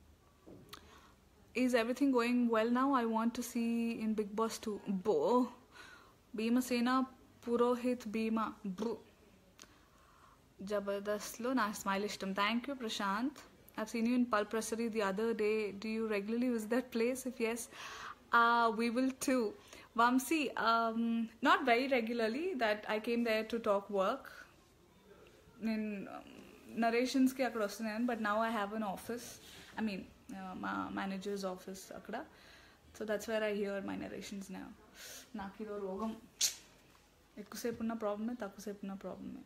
is everything going well now I want to see in Bigg Boss two బో భీమసేన పురోహిత్ భీమా బ్రూ జబర్దస్త్లో నా స్మైల్ ఇష్టం thank you Prashanth I've seen you in Palprasari the other day. Do you regularly visit that place? If yes, uh, we will too. Vamsi, um, not very regularly. That I came there to talk work. నేను నరేషన్స్కి అక్కడ వస్తున్నాను but now I have an office I mean మా managers office అక్కడ so that's where I hear my narrations నా నాకు ఇదో రోగం ఎక్కువసేపు ఉన్న ప్రాబ్లమే తక్కువసేపు ఉన్న ప్రాబ్లమే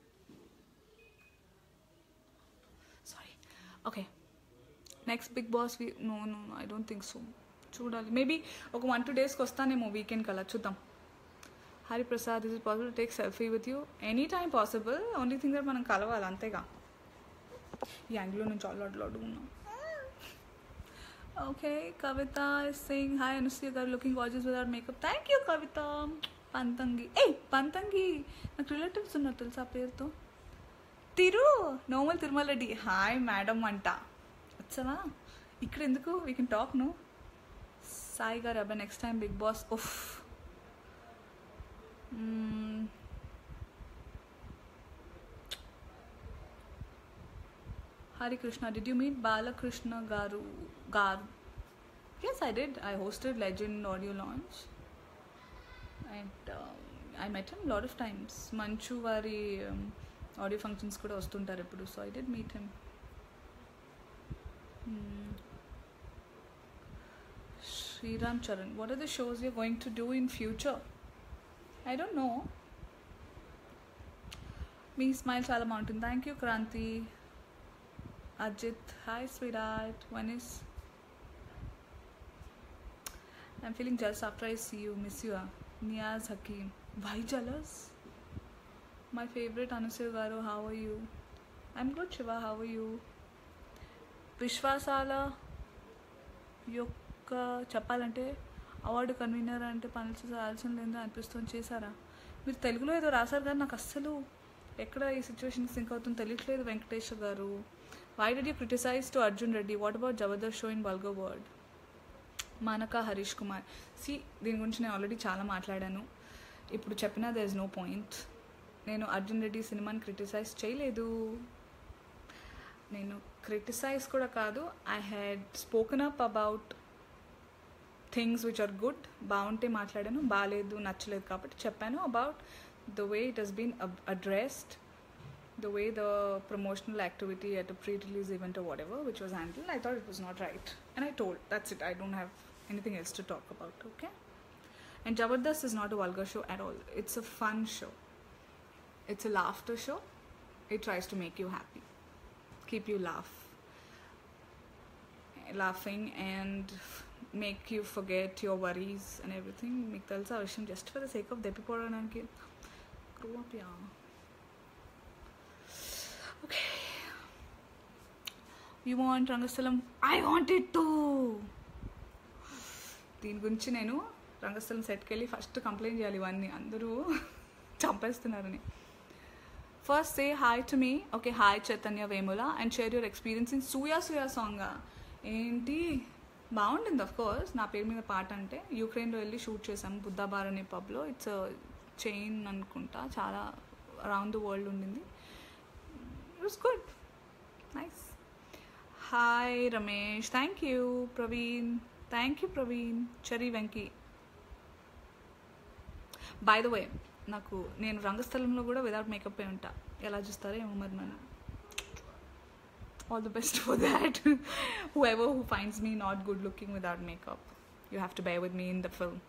sorry okay next Bigg Boss no no I don't think so చూడాలి మేబీ ఒక వన్ టూ డేస్కి వస్తానేమో వీకెండ్ కల్లా చూద్దాం Hariprasad is it possible take selfie with you any time possible only thing that మనం కలవాలి అంతేగా ఈ యాంగిల్లో నుంచి అల్లాడు అడుగున్నాం okay Kavitha is saying hi Anasuya garu looking watches without makeup thank you Kavitha Pantangi ఏ పంతంగి నాకు రిలేటివ్స్ ఉన్నారు తెలుసా ఆ పేరుతో తిరు నోమల్ తిరుమల రెడ్డి హాయ్ మేడం అంట వచ్చావా ఇక్కడ ఎందుకు we can talk no Sai garu అబ్బాయి నెక్స్ట్ టైం బిగ్ బాస్ ఉఫ్ Hari Krishna, did you meet Balakrishna Garu? Garu? Yes, I did. I hosted Legend Audio Launch. And um, I met him a lot of times. Manchu వారి audio functions కూడా వస్తుంటారు ఎప్పుడు so I did meet him Sriram Charan what are the shows you going to do in future I don't know మీ smile చాలా బాగుంటుంది thank you Kranthi Ajith hi స్వీరాట్ one is I'm feeling jealous after I see you miss you Niyaz Hakeem why jealous my favourite Anasuya garu how are you I'm good Siva how are you విశ్వాసాల యొక్క చెప్పాలంటే award convener అంటే పనులు చేయాల్సిన లేదో అనిపిస్తుంది చేశారా మీరు తెలుగులో ఏదో రాశారు కానీ నాకు అస్సలు ఎక్కడ ఈ సిచ్యువేషన్ సింక్ అవుతుందో తెలియట్లేదు Venkateshwar garu why did you criticise to Arjun Reddy what about Jabardasth show in బల్గో వర్డ్ మానక హరీష్ కుమార్ సి దీని గురించి నేను ఆల్రెడీ చాలా మాట్లాడాను ఇప్పుడు చెప్పినా దర్ ఇస్ నో పాయింట్ నేను అర్జున్ రెడ్డి సినిమాని క్రిటిసైజ్ చేయలేదు నేను క్రిటిసైజ్ కూడా కాదు I had spoken up about things which are good బాగుంటే మాట్లాడాను బాగాలేదు నచ్చలేదు కాబట్టి చెప్పాను about the way it has been addressed the way the promotional activity at a pre-release event or whatever which was handled i thought it was not right and i told that's it i don't have anything else to talk about okay and jabardast is not a vulgar show at all it's a fun show it's a laughter show it tries to make you happy keep you laugh laughing and make you forget your worries and everything మీకు తెలుసా ఆ విషయం just for the sake of దెప్పిపోవడానికి grow up ya okay you want Rangasthalam I want it to దీని గురించి నేను రంగస్థలం సెట్కి వెళ్ళి ఫస్ట్ కంప్లైంట్ చేయాలి ఇవన్నీ అందరూ చంపేస్తున్నారని first say hi to me okay hi Chaitanya Vemula and share your experience in సూయా సూయా సాంగ్ ఏంటి బాగుంటుంది అఫ్ కోర్స్ నా పేరు మీద పాట అంటే యూక్రెయిన్లో వెళ్ళి షూట్ చేసాం బుద్ధాబార్ అనే పబ్లో ఇట్స్ చైన్ అనుకుంటా చాలా అరౌండ్ ద వరల్డ్ ఉండింది it was good nice hi Ramesh thank you Praveen thank you Praveen Chari Venky by the way నాకు నేను రంగస్థలంలో కూడా విదౌట్ మేకప్ ఉంటా ఎలా చూస్తారో ఏమో మరి నన్ను all the best for that whoever who finds me not good looking without makeup you have to bear with me in the film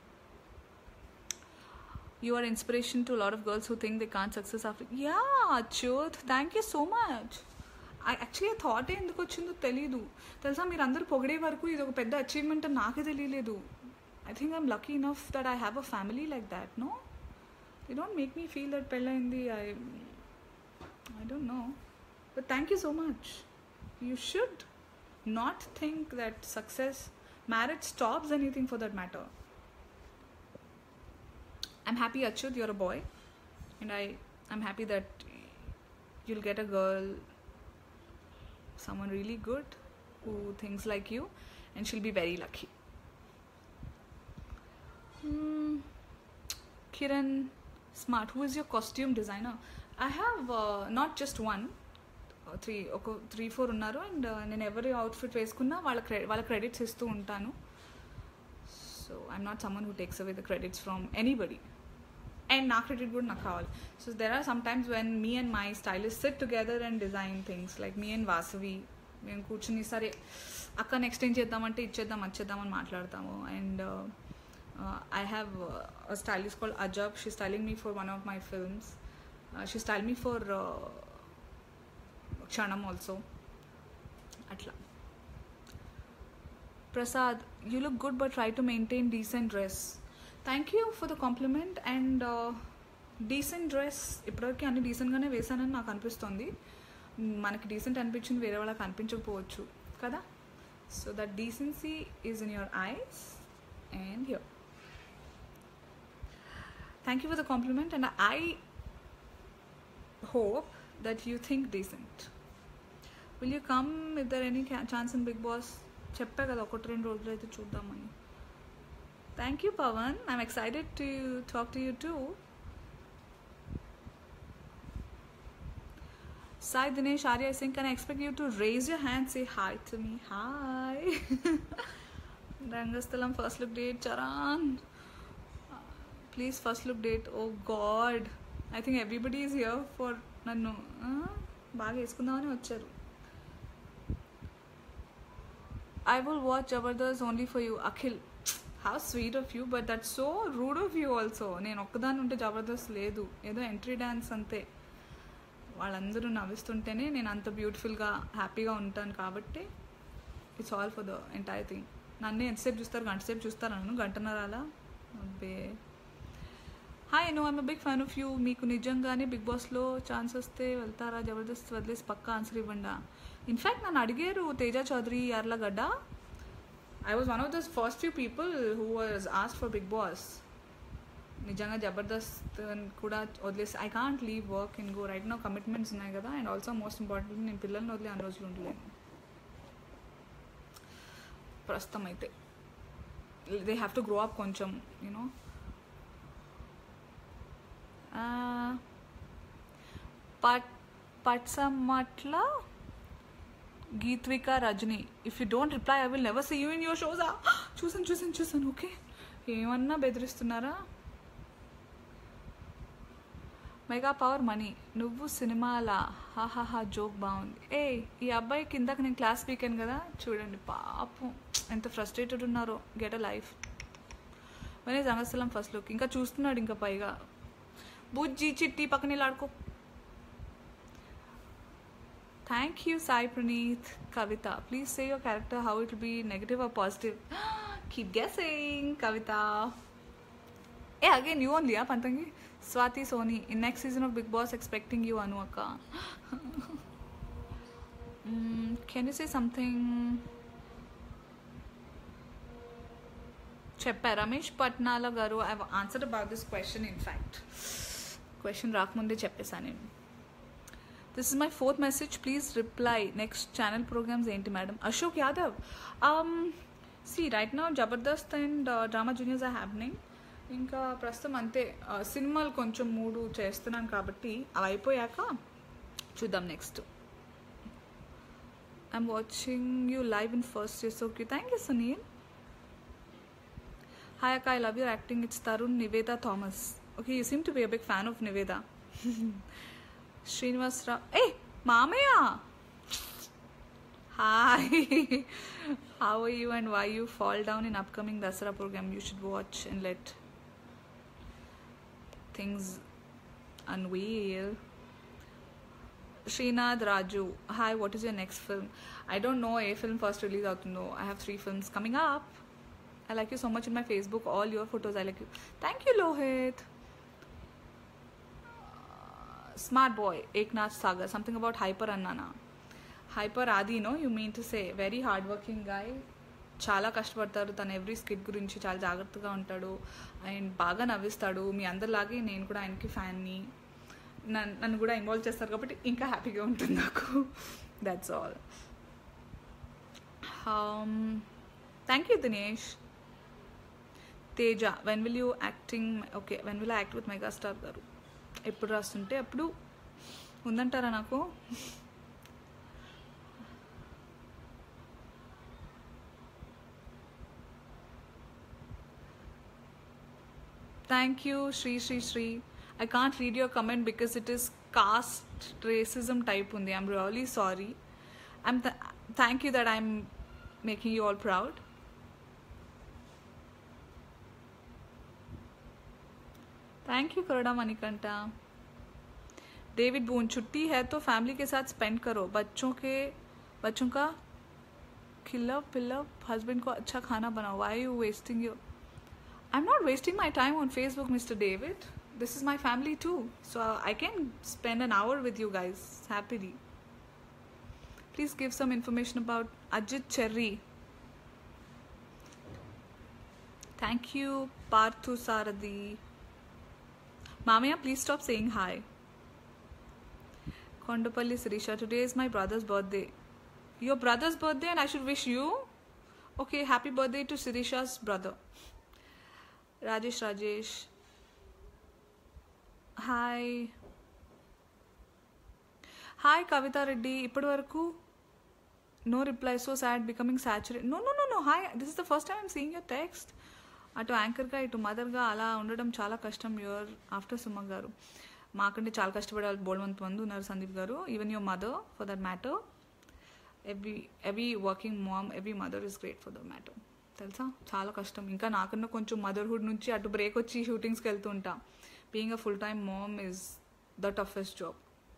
you are inspiration to a lot of girls who think they can't success after yeah Achyut thank you so much I actually thought ఎందుకు వచ్చిందో తెలీదు తెలుసా మీరు అందరూ పొగిడే వరకు ఇది ఒక పెద్ద అచీవ్మెంట్ అని నాకే తెలియలేదు I think I'm lucky enough that I have a family like that no you don't make me feel that పెళ్ళైంది I I don't know but thank you so much you should not think that success marriage stops anything for that matter I'm happy, Achyut, you're a boy, and I I'm happy that you'll get a girl, someone really good who thinks like you, and she'll be very lucky. Hmm. Kiran Smart, who is your costume designer? I have uh, not just one. Three ఒక three four ఉన్నారు and నేను ఎవరి outfit వేసుకున్నా వాళ్ళ క్రె వాళ్ళ credits ఇస్తూ ఉంటాను so I'm not someone who takes away the credits from anybody and నా క్రెడిట్ కూడా నాకు కావాలి so there are some times when me and my stylist sit together and design things like me and Vasavi మేము కూర్చుని సరే అక్క next ఏం చేద్దామంటే ఇచ్చేద్దాం వచ్చేద్దామని మాట్లాడతాము and I have stylist call Ajab she styling me for one of my films she style me for Kshanam also అట్లా Prasad you look good but try to maintain decent dress thank you for the compliment and decent dress ఇప్పటివరకు అన్ని డీసెంట్గానే వేసానని నాకు అనిపిస్తుంది మనకి decent అనిపించింది వేరే వాళ్ళకి అనిపించకపోవచ్చు కదా so that decency is in your eyes and here thank you for the compliment and I hope that you think decent. Will you come if there any ca- chance in Big Boss? చెప్పా కదా ఒకటి రెండు రోజులు అయితే చూద్దామని thank you Pavan I'm excited to talk to you too Sai Dinesh Arya Singh can expect you to raise your hand say hi to me hi Rangasthalam first look date Charan please first look date oh God I think everybody is here for నన్ను ఆ, బాగా వేసుకుందామని వచ్చారు I will watch Jabardasth only for you Akhil how sweet of you but that so rude of you also నేను ఒక్కదాన్ని ఉంటే జబర్దస్త్ లేదు ఏదో ఎంట్రీ డ్యాన్స్ అంతే వాళ్ళందరూ నవ్విస్తుంటేనే నేను అంత బ్యూటిఫుల్గా హ్యాపీగా ఉంటాను కాబట్టి it's all for the entire thing నన్ను ఎంతసేపు చూస్తారు గంట సేపు చూస్తారు నన్ను గంటన్నర అలా అబ్బే hi no I'm big fan of you మీకు నిజంగానే బిగ్ బాస్లో ఛాన్స్ వస్తే వెళ్తారా జబర్దస్త్ వదిలేసి పక్కా ఆన్సర్ ఇవ్వండా ఇన్ఫ్యాక్ట్ నన్ను అడిగారు Teja Chowdary Yarlagadda I was one of those first few people who was asked for Bigg Boss నిజంగా జబర్దస్త్ కూడా వదిలేసి I can't leave work in go right no commitments ఉన్నాయి కదా అండ్ ఆల్సో మోస్ట్ ఇంపార్టెంట్ నేను పిల్లల్ని వదిలే అన్ని రోజులు ఉండలేను ప్రస్తుతం అయితే they have to grow up కొంచెం యూనో పట్ పట్సమట్ల Geethvika Rajani if you don't reply I will never see you in your షోజా చూసాను చూసాను చూసాను ఓకే ఏమన్నా బెదిరిస్తున్నారా మెగా పవర్ మనీ నువ్వు సినిమాల హాహాహా జోక్ బాగుంది ఏ ఈ అబ్బాయి కిందకి నేను క్లాస్ వీకెన్ కదా చూడండి పాపం ఎంత ఫ్రస్ట్రేటెడ్ ఉన్నారో get a life Mani Rangasthalam first look ఇంకా చూస్తున్నాడు ఇంకా పైగా బుజ్జి చిట్టి పక్కన ఇలా ఆడుకో thank you Sai Praneeth Kavitha please say your character how it be negative or positive keep guessing Kavitha ఏ అగైన్ యూ ఓన్లీ ఆ Pantangi Swathi Soni in next season of Bigg Boss expecting you Anu అక్క కెన్ యూ సే సంథింగ్ చెప్పా Ramesh Patnala garu I answer about this question in fact question రాకముందే చెప్పేశాను నేను this is my fourth message please reply next channel programmes ఏంటి madam Ashok Yadav see right now Jabardasth and drama juniors are happening ఇంకా ప్రస్తుతం అంతే uh, సినిమాలు కొంచెం మూడు చేస్తున్నాను కాబట్టి అవి అయిపోయాక చూద్దాం next I'm watching you live in first year okay thank you Sunil hi అక్క I love your acting it's Tarun Niveda Thomas okay you seem to be a big fan of Niveda Srinivasarao ఏ మామయ్య Hi. How are you and why you fall down in upcoming Dasara program? You should watch and let things unveil. Srinath Raju. Hi, what is your next film? I don't know a film first release out no. I have three films coming up. I like you so much in my Facebook. All your photos, I like you. Thank you, Lohit. Smart boy, Eknath Sagar. Something about hyper Annana. Hyper Aadi no you mean to say very hard working guy చాలా కష్టపడతారు తను every skit గురించి చాలా జాగ్రత్తగా ఉంటాడు and బాగా నవ్విస్తాడు మీ అందరిలాగే నేను కూడా ఆయనకి ఫ్యాన్ని నన్ను నన్ను కూడా ఇన్వాల్వ్ చేస్తారు కాబట్టి ఇంకా హ్యాపీగా ఉంటుంది నాకు that's all thank you Dinesh Teja when will you acting okay when will act with megastar garu ఎప్పుడు రాస్తుంటే అప్పుడు ఉందంటారా నాకు Thank you, Shri Shri Shri. I can't read your comment because it is caste racism type undi. I'm really sorry. I'm th- thank you that I'm making you all proud. Thank you करोड़ा Manikanta David Boon छुट्टी है तो family के साथ spend करो बच्चों के बच्चों का खिलप पिलप हस्बैंड को अच्छा खाना बनाओ why you wasting your I'm not wasting my time on Facebook, Mr. David. This is my family too. So I can spend an hour with you guys happily. Please give some information about Ajit Cherry. Thank you, Parthu Saradi. Mamaya, please stop saying hi. Kondapalli Sirisha, today is my brother's birthday. Your brother's birthday, and I should wish you? Okay, happy birthday to Sirisha's brother. Rajesh Rajesh hi hi Kavitha Reddy ఇప్పటి వరకు no reply so sad becoming saturate no no no no hi this is the first time I'm seeing your text అటు యాంకర్గా ఇటు మదర్గా అలా ఉండడం చాలా కష్టం your after Suma గారు మాకంటే చాలా కష్టపడే వాళ్ళు బోల్వంత్ మంది ఉన్నారు Sandeep garu even your mother for that matter every every working mom every mother is great for the matter తెలుసా చాలా కష్టం ఇంకా నాకన్నా కొంచెం మదర్హుడ్ నుంచి అటు బ్రేక్ వచ్చి షూటింగ్స్కి వెళ్తూ ఉంటా being a full time mom is the toughest job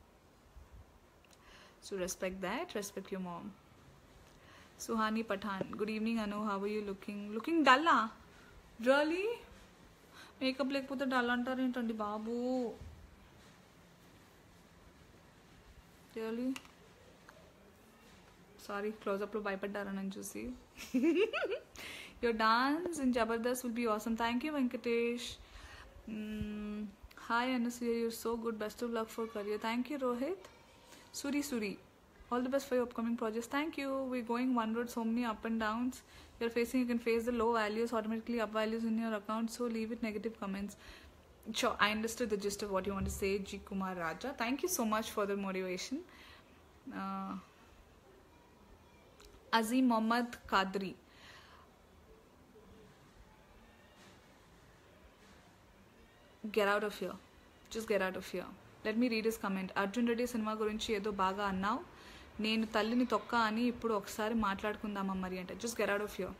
so respect that respect your mom Suhani Pathan good evening Anu how you looking looking డల్లా రియలీ మేకప్ లేకపోతే డల్ అంటారు ఏంటండి బాబు రియలీ సారీ క్లోజప్లో భయపడ్డారా నన్ను చూసి your dance in Jabardasth will be awesome thank you Venkatesh hi Anasuya your so good best of luck for career thank you Rohit Suri Suri all the best for you upcoming projects thank you we going one road so many up and downs your facing you can face the low values automatically up values in your account so leave it negative comments Sure, I understood the gist of what you want to say, G. Kumar Raja. Thank you so much for the motivation. Uh, Azim Mohammad Kadri. Get out of here. Just get out of here. Let me read his comment. Arjun Reddy సినిమా గురించి ఏదో బాగా అన్నావు నేను తల్లిని తొక్క అని ఇప్పుడు ఒకసారి మాట్లాడుకుందామా మరి అంటే just get out of here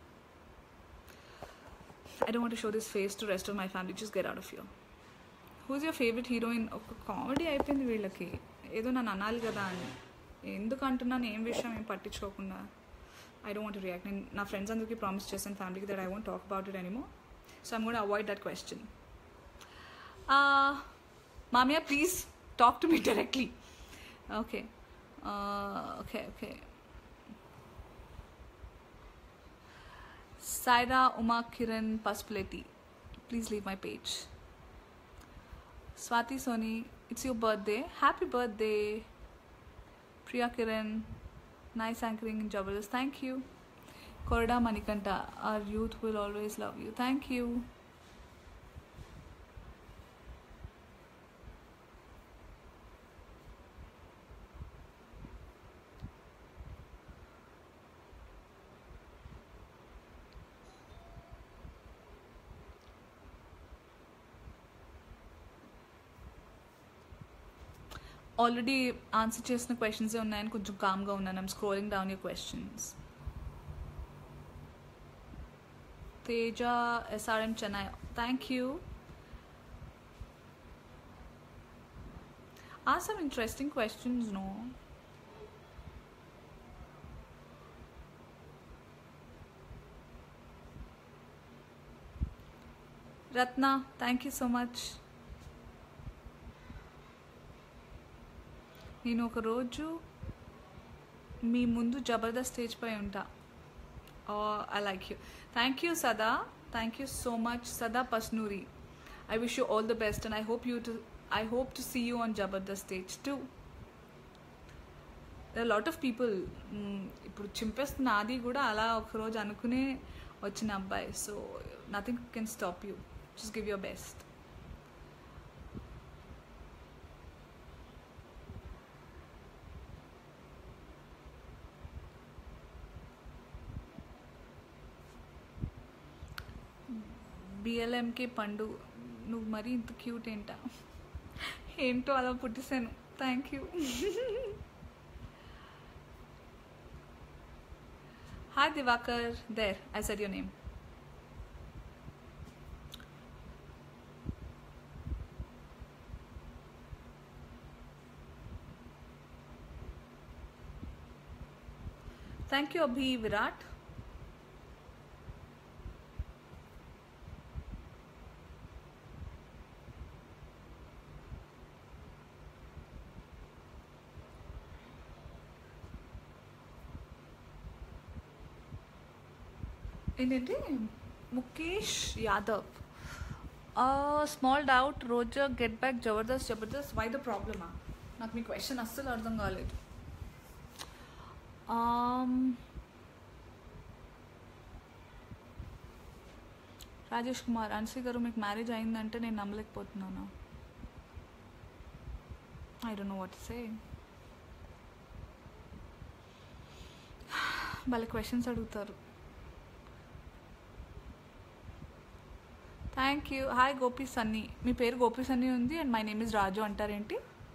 I don't want show this face to rest of my family just get out of here who's your favourite heroine ఒక కామెడీ అయిపోయింది వీళ్ళకి ఏదో నన్ను అనాలి కదా అని ఎందుకు అంటున్నాను ఏం విషయం ఏం పట్టించుకోకుండా ఐ డోంట్ వాంట్ రియాక్ట్ నేను నా ఫ్రెండ్స్ అందరికీ ప్రామిస్ చేశాను ఫ్యామిలీకి that I won't talk about it anymore so I'm got avoid that question మామియా please talk to me directly okay okay okay Saira Uma Kiran Paspuleti. Please leave my page. Swati Soni, it's your birthday. Happy birthday. Priya Kiran, nice anchoring in Jabardast. Thank you. Korda Manikanta, our youth will always love you. Thank you. Already answer చేసిన questions ఉన్నాయని కొంచెం కామ్గా ఉన్నాను I'm scrolling down you questions Teja SRM Chennai thank you are some interesting questions no Ratna thank you so much నేను ఒకరోజు మీ ముందు Jabardasth stage పై ఉంటా I like you thank you Sada thank you so much Sada Pasnuri I wish you all the best and I hope you to I hope to see you on Jabardasth stage to lot of people ఇప్పుడు చింపేస్తున్న ఆది కూడా అలా ఒకరోజు అనుకునే వచ్చిన అబ్బాయి so nothing can stop you just give your best BLMK పండు నువ్వు మరీ ఇంత క్యూట్ ఏంటా ఏంటో అలా పుట్టిసాను thank you hi Divakar there I said your name thank you Abhi Virat ఏంటంటే Mukesh Yadav small doubt Roja get back Jabardasth Jabardasth why the ప్రాబ్లమా నాకు మీ క్వశ్చన్ అస్సలు అర్థం కాలేదు రాజేష్ కుమార్ అన్సీ గారు మీకు మ్యారేజ్ అయిందంటే నేను నమ్మలేకపోతున్నాను I don't know what say వాళ్ళ క్వశ్చన్స్ అడుగుతారు thank you hi Gopi Sunny మీ పేరు గోపి సన్నీ ఉంది and my name is Raju అంటారేంటి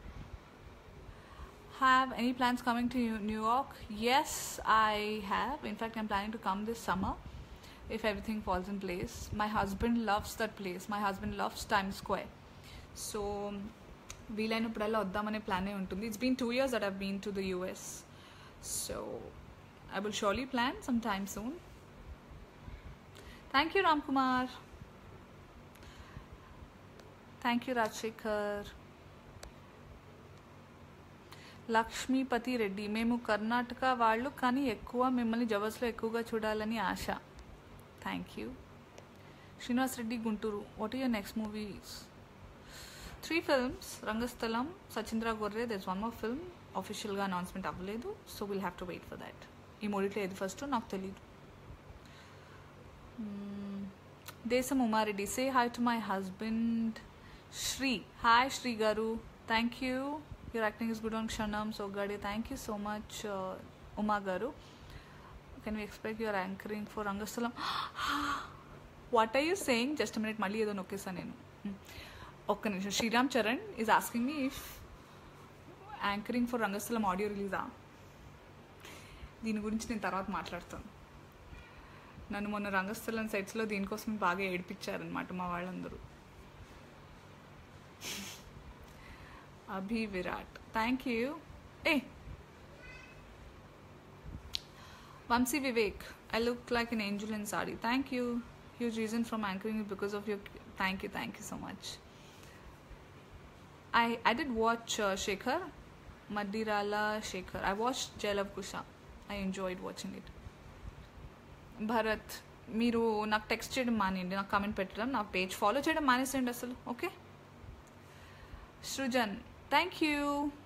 have any plans coming to New York yes I have in fact I'm planning to come this summer if everything falls in place my husband loves that place my husband loves Time Square so వీలైనప్పుడల్లా వద్దామనే ప్లానే ఉంటుంది it's been two years that have been to the US so I will surely plan sometime soon. Thank you, Ram Kumar. Thank you, Rajshekhar. Lakshmipathi Reddy మేము కర్ణాటక వాళ్ళు కానీ ఎక్కువ మిమ్మల్ని జబర్స్లో ఎక్కువగా చూడాలని ఆశ thank you Srinivas Reddy Guntur what your next movies three films Rangasthalam సచింద్ర గొర్రె దెస్ వన్ మోర్ ఫిల్మ్ ఆఫీషియల్గా అనౌన్స్మెంట్ అవ్వలేదు so will have to wait for that ఈ మూడిట్లో ఏది ఫస్ట్ నాకు తెలియదు దేశం Uma Reddy say hi to my husband Sri hi Sri గారు thank you your acting is good on క్షణం సో గడి thank you so much Uma గారు can we expect your anchoring for Rangasthalam what are you saying just minute మళ్ళీ ఏదో నొక్కేసాను నేను ఒక్క నిమిషం Sriram Charan is asking me if anchoring for Rangasthalam audio రిలీజా దీని గురించి నేను తర్వాత మాట్లాడతాను నన్ను మొన్న రంగస్థలం సెట్స్లో దీనికోసం బాగా ఏడిపించారనమాట మా వాళ్ళందరూ Abhi Virat thank you A Vamshi Vivek I look like an angel in sorry thank you huge reason from anchoring because of your thank you thank you so much I I did watch Shekhar Maddirala Shekhar I watch Jai Lava Kusha I enjoyed watching it Bharat మీరు నాకు text చేయడం మానేయండి నాకు comment పెట్టడం నా page follow చేయడం మానేసేయండి అసలు okay Srujan thank you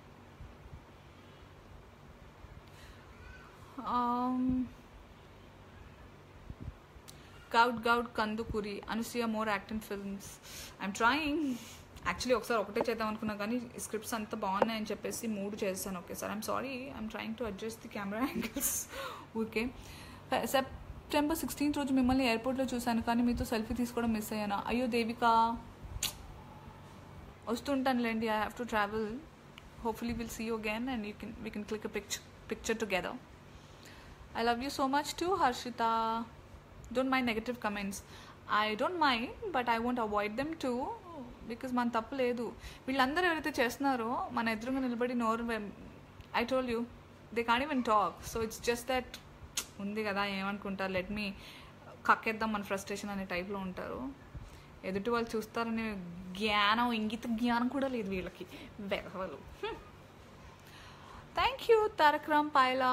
Goud Goud Kandukuri Anasuya more acting films I'm trying actually ఒకసారి ఒకటే చేద్దాం అనుకున్నా కానీ స్క్రిప్ట్స్ అంత బాగున్నాయని చెప్పేసి మూడు చేస్తాను ఒకేసారి I'm sorry I'm trying to adjust the camera angles ఊరికే సెప్టెంబర్ సిక్స్టీన్త్ రోజు మిమ్మల్ని ఎయిర్పోర్ట్లో చూశాను కానీ మీతో సెల్ఫీ తీసుకోవడం మిస్ అయ్యాను అయ్యో దేవిక వస్తుంటానులేండి I have to travel hopefully we'll see you again and you can we can click a picture picture together i love you so much too harshita don't mind negative comments i don't mind but i won't avoid them too because మన తప్పు లేదు వీళ్ళందరూ ఎవరైతే చేస్తున్నారో మన ఎదురుగా నిలబడి నోరు I told you they can even talk so it's just that ఉంది కదా ఏమనుకుంటారు లెట్ మీ కక్కేద్దాం మన ఫ్రస్ట్రేషన్ అనే టైప్లో ఉంటారు ఎదుటి వాళ్ళు చూస్తారనే జ్ఞానం ఇంగిత జ్ఞానం కూడా లేదు వీళ్ళకి వెధవలు thank you Tarakram Payala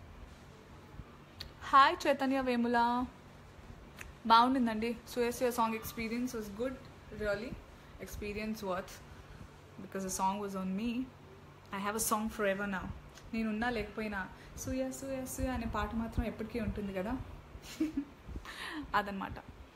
hi Chaitanya Vemula బాగుండిందండి సుయస్ song experience was good really experience worth because the song was on me I have a song forever నా నేనున్నా లేకపోయినా సూయ సూయ సూయ అనే పాట మాత్రం ఎప్పటికీ ఉంటుంది కదా అదనమాట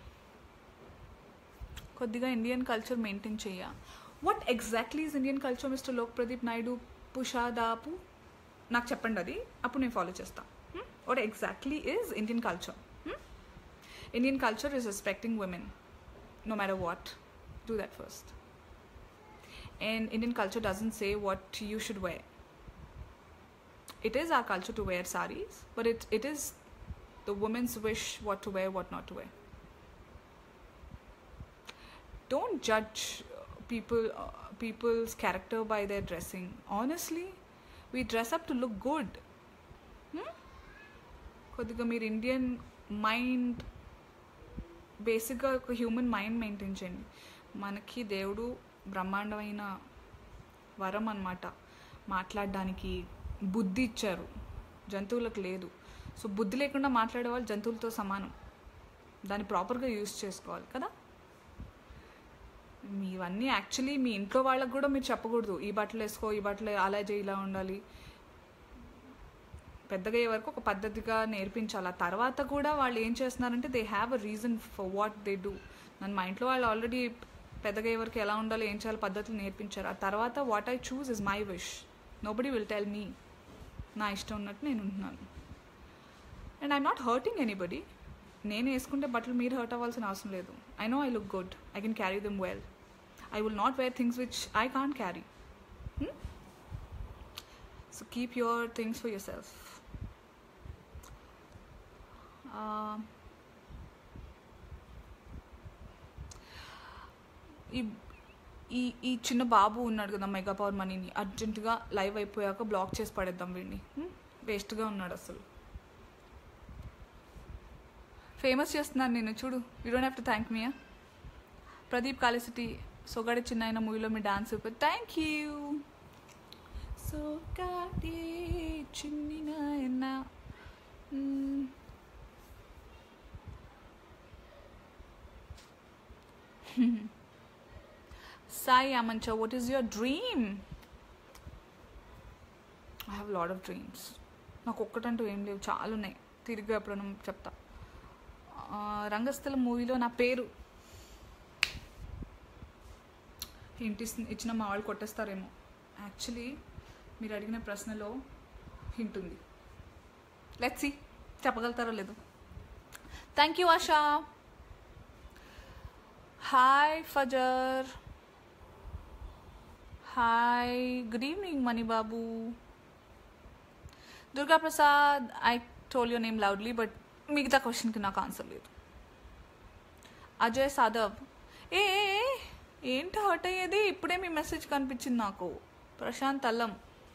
కొద్దిగా ఇండియన్ కల్చర్ మెయింటైన్ చెయ్య what exactly is Indian culture mister లోక్ ప్రదీప్ నాయుడు పుషాదాపు నాకు చెప్పండి అది అప్పుడు నేను ఫాలో చేస్తాను what exactly is Indian culture Indian culture is respecting women no matter what do that first and indian culture doesn't say what you should wear it is our culture to wear saris but it, it is the woman's wish what to wear what not to wear don't judge people uh, people's character by their dressing honestly we dress up to look good hmm? కొద్దిగా మీరు Indian mind బేసిక్గా ఒక human mind maintain చేయండి మనకి దేవుడు బ్రహ్మాండమైన వరం అన్నమాట మాట్లాడడానికి బుద్ధి ఇచ్చారు జంతువులకు లేదు సో బుద్ధి లేకుండా మాట్లాడే వాళ్ళు జంతువులతో సమానం దాన్ని ప్రాపర్గా యూస్ చేసుకోవాలి కదా మీవన్నీ యాక్చువల్లీ మీ ఇంట్లో వాళ్ళకి కూడా మీరు చెప్పకూడదు ఈ బట్టలు వేసుకో ఈ బట్టలు అలా చేయి ఇలా ఉండాలి పెద్దగా అయ్యే వరకు ఒక పద్ధతిగా నేర్పించాలి ఆ తర్వాత కూడా వాళ్ళు ఏం చేస్తున్నారంటే they have a reason for what they do నన్ను మా ఇంట్లో వాళ్ళు ఆల్రెడీ పెద్దగా అయ్యే వరకు ఎలా ఉండాలో ఏం చేయాలో పద్ధతులు నేర్పించారు ఆ తర్వాత what I choose is my wish nobody will tell me నా ఇష్టం ఉన్నట్టు నేను ఉంటున్నాను and I'm not hurting anybody నేను వేసుకుంటే బట్టలు మీరు హర్ట్ అవ్వాల్సిన అవసరం లేదు I know I look good I can carry them well I will not wear things which I can't carry so keep your things for yourself ఈ ఈ ఈ చిన్న బాబు ఉన్నాడు కదా మెగా పవర్ మనీని అర్జెంటుగా లైవ్ అయిపోయాక బ్లాక్ చేసి పడేద్దాం వీడిని వేస్ట్గా ఉన్నాడు అసలు ఫేమస్ చేస్తున్నాను నేను చూడు you don't have to thank me Pradeep కాళిసిటీ సొగాడి చిన్న అయిన మూవీలో మీ dance thank you Soggade Chinni Nayana Sai Amancha, what is your dream? I have lot of dreams నాకు ఒక్కటంటూ ఏం లేవు చాలా ఉన్నాయి తిరిగి ఎప్పుడైనా చెప్తా ఆ, రంగస్థలం మూవీలో నా పేరు హింట్ ఇస్- ఇచ్చిన మా వాళ్ళు కొట్టేస్తారేమో యాక్చువల్లీ మీరు అడిగిన ప్రశ్నలో హింట్ ఉంది లెట్స్ సి చెప్పగలుగుతారో లేదు thank you Asha hi Fazar hi good evening Manibabu Durga Prasad I told your name loudly but మిగతా క్వశ్చన్కి నాకు ఆన్సర్ లేదు అజయ్ సాదవ్ ఏ ఏ, ఏ, ఏంటి హర్ట్ అయ్యేది ఇప్పుడే మీ మెసేజ్ కనిపించింది నాకు ప్రశాంత్ అల్లం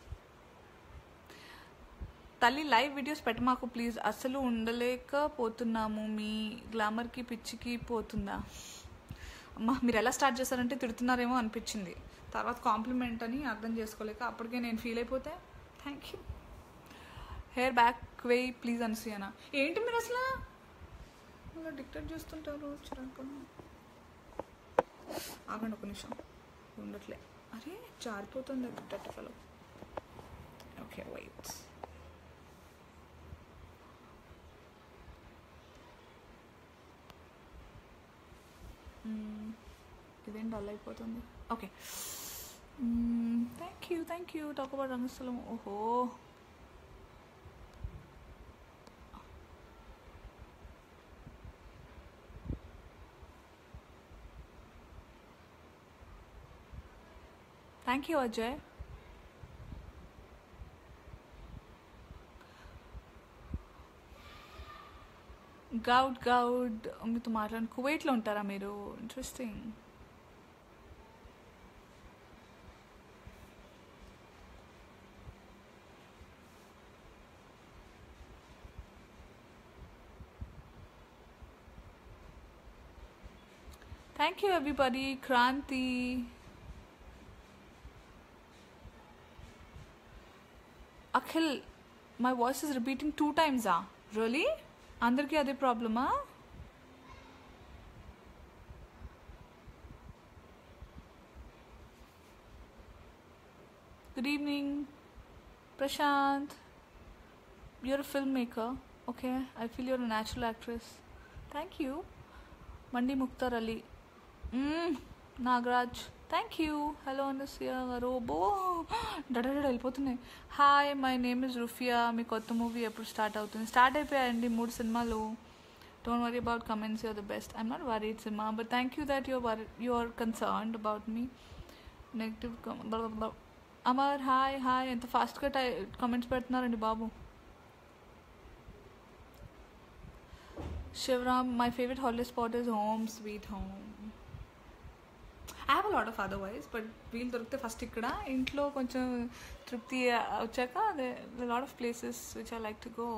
తల్లి లైవ్ వీడియోస్ పెట్టమాకు ప్లీజ్ అసలు ఉండలేకపోతున్నాము మీ గ్లామర్కి పిచ్చికి పోతుందా అమ్మా మీరు ఎలా స్టార్ట్ చేశారంటే తిడుతున్నారేమో అనిపించింది తర్వాత కాంప్లిమెంట్ అని అర్థం చేసుకోలేక అప్పటికే నేను ఫీల్ అయిపోతే థ్యాంక్ యూ హెయిర్ బ్యాక్ వేయి ప్లీజ్ అనసూయనా ఏంటి మీరు అసలు అలా డిక్టేట్ చేస్తుంటారు చిరాకు ఆగండి ఒక నిమిషం ఉండట్లే అరే జారిపోతుంది డిక్టేట్ ఫలో ఓకే వైట్ ఇదేం డల్ అయిపోతుంది okay thank you thank you talk about Rangasthalam ఓహో థ్యాంక్ యూ అజయ్ గౌడ్ గౌడ్ మీతో మాట్లాడి కువైట్లో ఉంటారా మీరు interesting thank you everybody Kranthi Akhil my voice is repeating two టైమ్సా రియలీ అందరికీ అదే ప్రాబ్లమా good evening Prashanth your film maker okay I feel your natural actress thank you మండి Mukhtar Ali Nagaraj thank you hello Anasuya గారు బో డడడ వెళ్ళిపోతున్నాయి hi my name is Rufiya మీ కొత్త మూవీ ఎప్పుడు స్టార్ట్ అవుతుంది స్టార్ట్ అయిపోయాయండి మూడు సినిమాలు don't worry about comments your the best I'm not worried సినిమా but thank you that your worry you are concerned about me negative Amar hi hi ఎంత ఫాస్ట్గా టై కమెంట్స్ పెడుతున్నారండి బాబు Shivram, my favorite holiday spot is home, sweet home. I have lot of otherwise but వీలు దొరికితే first ఇక్కడ ఇంట్లో కొంచెం తృప్తి వచ్చాక అదే lot of places which I like to go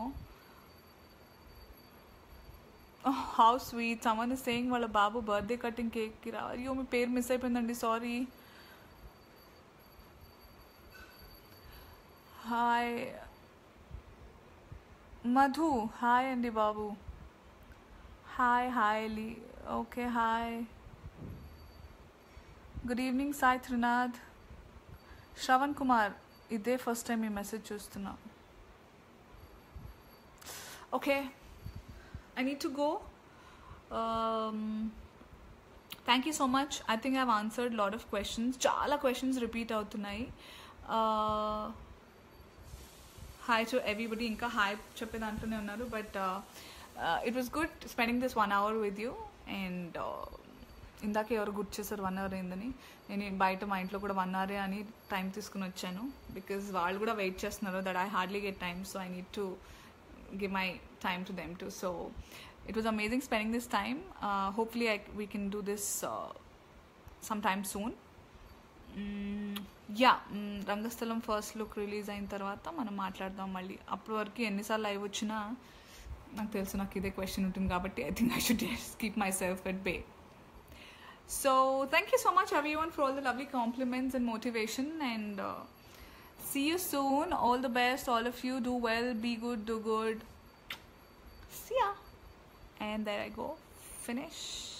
how sweet సమ్మన్ సేయింగ్ వాళ్ళ బాబు బర్త్డే కటింగ్ కేక్కి రావాలి అయ్యో మీ పేరు మిస్ అయిపోయిందండి సారీ హాయ్ మధు హాయ్ అండి బాబు హాయ్ హాయ్ లీ okay hi good evening Sai Trinath Shravan Kumar ఇదే ఫస్ట్ టైం ఈ మెసేజ్ చూస్తున్నా okay I need to go thank you so much I think I've answered lot of questions చాలా క్వశ్చన్స్ రిపీట్ అవుతున్నాయి hi to everybody ఇంకా hi చెప్పే దాంట్లోనే ఉన్నారు but it was good spending this one hour with you and ఇందాక ఎవరు గుర్తు చేశారు వన్ అవర్ అయిందని నేను బయట మా ఇంట్లో కూడా వన్ అవరే అని టైం తీసుకుని వచ్చాను బికాజ్ వాళ్ళు కూడా వెయిట్ చేస్తున్నారు that I hardly get time so I need to give my time to them too so it was amazing spending this time hopefully I we can do this some time soon yeah Rangasthalam first look release అయిన తర్వాత మనం మాట్లాడదాం మళ్ళీ అప్పటి వరకు ఎన్నిసార్లు live వచ్చినా నాకు తెలుసు నాకు ఇదే క్వశ్చన్ ఉంటుంది కాబట్టి I think I should keep myself at bay so thank you so much everyone for all the lovely compliments and motivation and see you soon all the best all of you do well be good do good see ya and దర్ I go finish